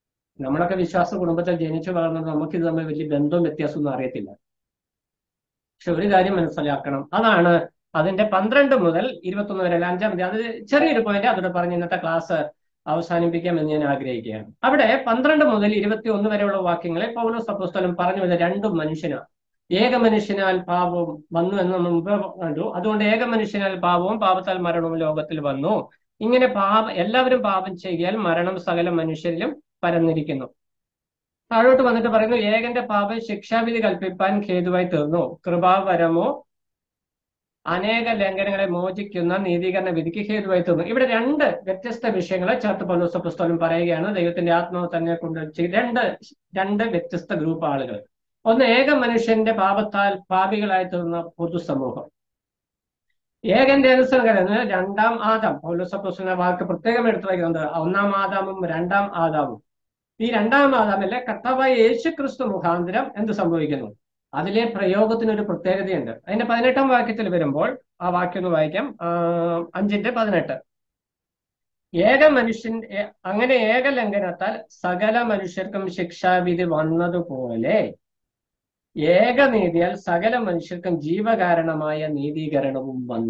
നമ്മളൊക്കെ വിശ്വാസ കുടുംബത്തിൽ ജനിച്ചു വളർന്നത് നമുക്കിത് തമ്മിൽ വലിയ ബന്ധവും വ്യത്യാസമൊന്നും അറിയത്തില്ല പക്ഷെ ഒരു കാര്യം മനസ്സിലാക്കണം അതാണ് അതിന്റെ പന്ത്രണ്ട് മുതൽ ഇരുപത്തൊന്ന് വരെ അല്ല, അഞ്ചാം തീയതി അത് ചെറിയൊരു പോയിന്റ് അതോടെ പറഞ്ഞ് ഇന്നത്തെ ക്ലാസ് അവസാനിപ്പിക്കാമെന്ന് ഞാൻ ആഗ്രഹിക്കുകയാണ് അവിടെ പന്ത്രണ്ട് മുതൽ ഇരുപത്തി ഒന്ന് വരെയുള്ള വാക്യങ്ങളെ പൗലോസ് അപ്പോസ്തലൻ പറഞ്ഞു വരുന്ന രണ്ടും മനുഷ്യനാണ് ഏക മനുഷ്യനാൽ പാപവും വന്നു എന്ന് നമ്മൾ മുമ്പ് കണ്ടു അതുകൊണ്ട് ഏക മനുഷ്യനാൽ പാപവും പാപത്താൽ മരണവും ലോകത്തിൽ വന്നു ഇങ്ങനെ പാപ എല്ലാവരും പാപം ചെയ്യാൽ മരണം സകല മനുഷ്യരിലും പരന്നിരിക്കുന്നു താഴോട്ട് വന്നിട്ട് പറയുന്നു ഏകന്റെ പാപം ശിക്ഷാവിധി കൽപ്പിപ്പാൻ ഹേതുവായി തീർന്നു കൃപാവരമോ അനേക ലംഘനങ്ങളെ മോചിക്കുന്ന നീതീകരണ വിധിക്ക് ഹേതുവായി തീർന്നു ഇവിടെ രണ്ട് വ്യത്യസ്ത വിഷയങ്ങളെ ചേർത്ത് പൗലോസ പുസ്തകം പറയുകയാണ് ദൈവത്തിന്റെ ആത്മാവ് തന്നെ കൊണ്ട് ചെയ്- രണ്ട് രണ്ട് വ്യത്യസ്ത ഗ്രൂപ്പ് ആളുകൾ ഒന്ന് ഏക മനുഷ്യന്റെ പാപത്താൽ പാപികളായി തീർന്ന പൊതുസമൂഹം ഏകന്റെ അനുസരണം രണ്ടാം ആദാം പൗലോസപ്പോസിന്റെ വാക്ക് പ്രത്യേകം എടുത്തു വയ്ക്കുന്നുണ്ട് ഒന്നാം ആദാമും രണ്ടാം ആദാമും ഈ രണ്ടാം ആദാമിലെ കർത്താവായ യേശു ക്രിസ്തു മുഖാന്തരം എന്ത് സംഭവിക്കുന്നു അതിലെ പ്രയോഗത്തിന് ഒരു പ്രത്യേകതയുണ്ട് അതിന്റെ പതിനെട്ടാം വാക്യത്തിൽ വരുമ്പോൾ ആ വാക്യം ഒന്ന് വായിക്കാം ആ, അഞ്ചിന്റെ പതിനെട്ട് ഏക മനുഷ്യൻ ഏ- അങ്ങനെ ഏക ലംഘനത്താൽ സകല മനുഷ്യർക്കും ശിക്ഷാവിധി വന്നതുപോലെ ഏകനീതിയാൽ സകല മനുഷ്യർക്കും ജീവകാരണമായ നീതീകരണവും വന്നു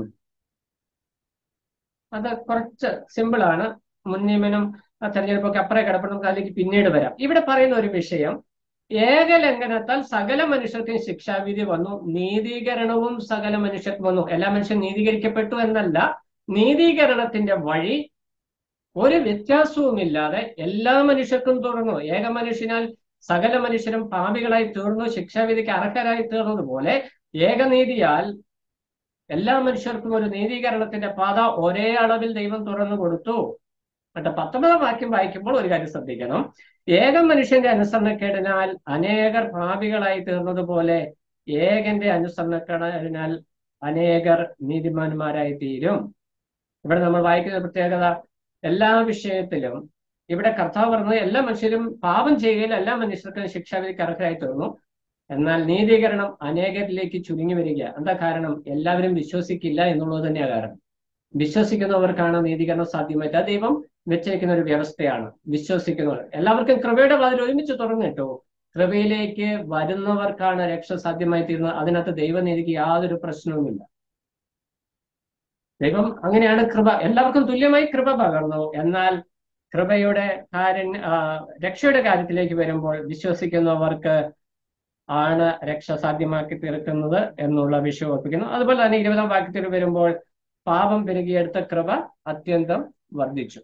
അത് കുറച്ച് സിമ്പിൾ ആണ് മുൻനിയമനം ആ തെരഞ്ഞെടുപ്പൊക്കെ അപ്പുറേ കിടപ്പുണ്ട് നമുക്ക് അതിലേക്ക് പിന്നീട് വരാം ഇവിടെ പറയുന്ന ഒരു വിഷയം ഏകലംഘനത്താൽ സകല മനുഷ്യർക്കും ശിക്ഷാവിധി വന്നു നീതീകരണവും സകല മനുഷ്യർക്കും വന്നു എല്ലാ മനുഷ്യരും നീതീകരിക്കപ്പെട്ടു എന്നല്ല നീതീകരണത്തിന്റെ വഴി ഒരു വ്യത്യാസവുമില്ലാതെ എല്ലാ മനുഷ്യർക്കും തുറന്നു ഏക മനുഷ്യനാൽ സകല മനുഷ്യരും പാപികളായി തീർന്നു ശിക്ഷാവിധിക്ക് അർഹരായി തീർന്നതുപോലെ ഏകനീതിയാൽ എല്ലാ മനുഷ്യർക്കും ഒരു നീതീകരണത്തിന്റെ പാത ഒരേ അളവിൽ ദൈവം തുറന്നു കൊടുത്തു എന്നിട്ട് പത്തൊമ്പതാം വാക്യം വായിക്കുമ്പോൾ ഒരു കാര്യം ശ്രദ്ധിക്കണം ഏക മനുഷ്യന്റെ അനുസരണക്കേടിനാൽ അനേകർ പാപികളായി തീർന്നതുപോലെ ഏകന്റെ അനുസരണക്കേടിനാൽ അനേകർ നീതിമാന്മാരായി തീരും ഇവിടെ നമ്മൾ വായിക്കുന്ന പ്രത്യേകത എല്ലാ വിഷയത്തിലും ഇവിടെ കർത്താവ് പറഞ്ഞത് എല്ലാ മനുഷ്യരും പാപം ചെയ്യുകയിൽ എല്ലാ മനുഷ്യർക്കും ശിക്ഷാവിധിക്ക് അർഹരായി തീർന്നു എന്നാൽ നീതീകരണം അനേകരിലേക്ക് ചുരുങ്ങി വരിക എന്താ കാരണം എല്ലാവരും വിശ്വസിക്കില്ല എന്നുള്ളത് തന്നെയാണ് കാരണം വിശ്വസിക്കുന്നവർക്കാണ് നീതീകരണം സാധ്യമായിട്ട് അത് ദൈവം വെച്ചേക്കുന്ന ഒരു വ്യവസ്ഥയാണ് വിശ്വസിക്കുന്നവർ എല്ലാവർക്കും കൃപയുടെ വാതിൽ ഒരുമിച്ച് തുറന്നിട്ടു കൃപയിലേക്ക് വരുന്നവർക്കാണ് രക്ഷ സാധ്യമായി തീരുന്നത് അതിനകത്ത് ദൈവനീതിക്ക് യാതൊരു പ്രശ്നവുമില്ല ദൈവം അങ്ങനെയാണ് കൃപ എല്ലാവർക്കും തുല്യമായി കൃപ പകർന്നു എന്നാൽ കൃപയുടെ കാര്യം ആ, രക്ഷയുടെ കാര്യത്തിലേക്ക് വരുമ്പോൾ വിശ്വസിക്കുന്നവർക്ക് ആണ് രക്ഷ സാധ്യമാക്കി തീർക്കുന്നത് എന്നുള്ള വിഷയം ഓർപ്പിക്കുന്നു അതുപോലെ തന്നെ ഇരുപതാം വാക്യത്തിൽ വരുമ്പോൾ പാപം പെരുകിയെടുത്ത കൃപ അത്യന്തം വർദ്ധിച്ചു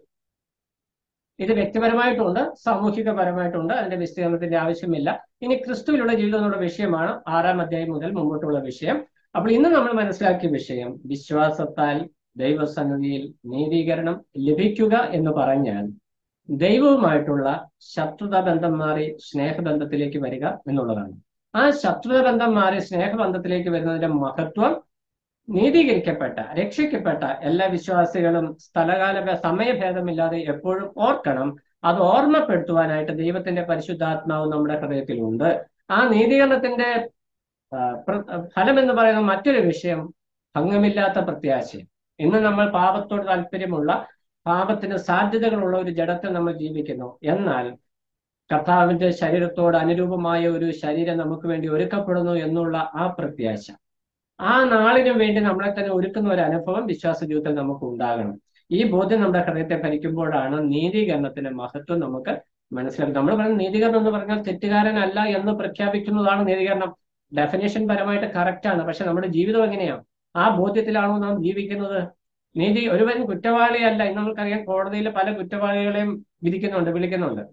ഇത് വ്യക്തിപരമായിട്ടുണ്ട് സാമൂഹികപരമായിട്ടുണ്ട് അതിന്റെ വിസ്തീർണത്തിന്റെ ആവശ്യമില്ല ഇനി ക്രിസ്തുവിലുള്ള ജീവിതം എന്നുള്ള വിഷയമാണ് ആറാം അധ്യായം മുതൽ മുമ്പോട്ടുള്ള വിഷയം അപ്പോൾ ഇന്ന് നമ്മൾ മനസ്സിലാക്കിയ വിഷയം വിശ്വാസത്താൽ ദൈവസന്നിധിയിൽ നീതീകരണം ലഭിക്കുക എന്ന് പറഞ്ഞാൽ ദൈവവുമായിട്ടുള്ള ശത്രുത ബന്ധം മാറി സ്നേഹബന്ധത്തിലേക്ക് വരിക എന്നുള്ളതാണ് ആ ശത്രുത ബന്ധം മാറി സ്നേഹബന്ധത്തിലേക്ക് വരുന്നതിന്റെ മഹത്വം നീതീകരിക്കപ്പെട്ട രക്ഷിക്കപ്പെട്ട എല്ലാ വിശ്വാസികളും സ്ഥലകാല ഭേ- സമയഭേദമില്ലാതെ എപ്പോഴും ഓർക്കണം അത് ഓർമ്മപ്പെടുത്തുവാനായിട്ട് ദൈവത്തിന്റെ പരിശുദ്ധാത്മാവ് നമ്മുടെ ഹൃദയത്തിലുണ്ട് ആ നീതീകരണത്തിന്റെ ആ, പ്ര- ഫലം എന്ന് പറയുന്ന മറ്റൊരു വിഷയം ഭംഗമില്ലാത്ത പ്രത്യാശ ഇന്ന് നമ്മൾ പാപത്തോട് താല്പര്യമുള്ള പാപത്തിന് സാധ്യതകളുള്ള ഒരു ജഡത്തിൽ നമ്മൾ ജീവിക്കുന്നു എന്നാൽ കർത്താവിന്റെ ശരീരത്തോട് അനുരൂപമായ ഒരു ശരീരം നമുക്ക് വേണ്ടി ഒരുക്കപ്പെടുന്നു എന്നുള്ള ആ പ്രത്യാശ ആ നാളിനു വേണ്ടി നമ്മളെ തന്നെ ഒരുക്കുന്ന ഒരു അനുഭവം വിശ്വാസ ജീവിതത്തിൽ നമുക്ക് ഉണ്ടാകണം ഈ ബോധ്യം നമ്മുടെ ഹൃദയത്തെ ഭരിക്കുമ്പോഴാണ് നീതീകരണത്തിന്റെ മഹത്വം നമുക്ക് മനസ്സിലാക്കുന്നത് നമ്മൾ പറയുന്ന നീതീകരണം എന്ന് പറഞ്ഞാൽ തെറ്റുകാരനല്ല എന്ന് പ്രഖ്യാപിക്കുന്നതാണ് നീതീകരണം ഡെഫിനേഷൻ പരമായിട്ട് കറക്റ്റ് ആണ് പക്ഷെ നമ്മുടെ ജീവിതം എങ്ങനെയാണ് ആ ബോധ്യത്തിലാണോ നാം ജീവിക്കുന്നത് നീതി ഒരുവൻ കുറ്റവാളിയല്ല ഇന്ന് നമുക്കറിയാം കോടതിയിൽ പല കുറ്റവാളികളെയും വിധിക്കുന്നുണ്ട് വിളിക്കുന്നുണ്ട്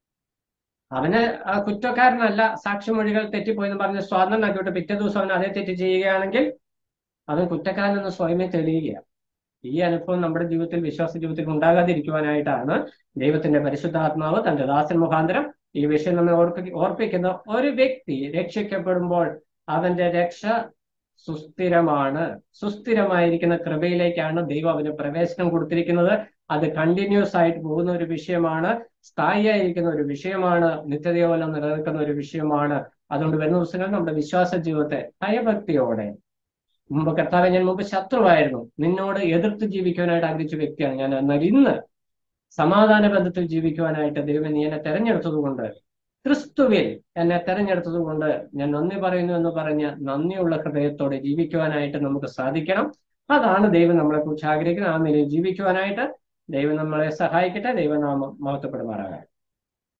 അവന് ആ കുറ്റക്കാരനല്ല സാക്ഷിമൊഴികൾ തെറ്റിപ്പോയെന്ന് പറഞ്ഞ് സ്വാതന്ത്ര്യമാക്കിയിട്ട് പിറ്റേ ദിവസം അവൻ അതേ തെറ്റ് ചെയ്യുകയാണെങ്കിൽ അവൻ കുറ്റക്കാരനെന്ന് സ്വയമേ തെളിയുകയാണ് ഈ അനുഭവം നമ്മുടെ ജീവിതത്തിൽ വിശ്വാസ ജീവിതത്തിൽ ഉണ്ടാകാതിരിക്കുവാനായിട്ടാണ് ദൈവത്തിന്റെ പരിശുദ്ധാത്മാവ് തന്റെ ദാസൻ മുഖാന്തരം ഈ വിഷയം നമ്മെ ഓർപ്പി ഓർപ്പിക്കുന്ന ഒരു വ്യക്തി രക്ഷിക്കപ്പെടുമ്പോൾ അവന്റെ രക്ഷ സുസ്ഥിരമാണ് സുസ്ഥിരമായിരിക്കുന്ന കൃപയിലേക്കാണ് ദൈവം അവന് പ്രവേശനം കൊടുത്തിരിക്കുന്നത് അത് കണ്ടിന്യൂസ് ആയിട്ട് പോകുന്ന ഒരു വിഷയമാണ് സ്ഥായിയായിരിക്കുന്ന ഒരു വിഷയമാണ് നിത്യതയോലം നിലനിൽക്കുന്ന ഒരു വിഷയമാണ് അതുകൊണ്ട് വരുന്ന ദിവസങ്ങളിൽ നമ്മുടെ വിശ്വാസ ജീവിതത്തെ ഭയഭക്തിയോടെ മുമ്പ് കർത്താവ് ഞാൻ മുമ്പ് ശത്രുവായിരുന്നു നിന്നോട് എതിർത്ത് ജീവിക്കുവാനായിട്ട് ആഗ്രഹിച്ച വ്യക്തിയാണ് ഞാൻ എന്നാൽ ഇന്ന് സമാധാന ബന്ധത്തിൽ ജീവിക്കുവാനായിട്ട് ദൈവം നീ എന്നെ തെരഞ്ഞെടുത്തത് കൊണ്ട് ക്രിസ്തുവിൽ എന്നെ തെരഞ്ഞെടുത്തത് കൊണ്ട് ഞാൻ നന്ദി പറയുന്നു എന്ന് പറഞ്ഞ് നന്ദിയുള്ള ഹൃദയത്തോടെ ജീവിക്കുവാനായിട്ട് നമുക്ക് സാധിക്കണം അതാണ് ദൈവം നമ്മളെ കുറിച്ച് ആഗ്രഹിക്കുന്നത് ആ നിലയിൽ ജീവിക്കുവാനായിട്ട് ദൈവം നമ്മളെ സഹായിക്കട്ടെ ദൈവനാമം മഹത്വപ്പെടുമാറാകട്ടെ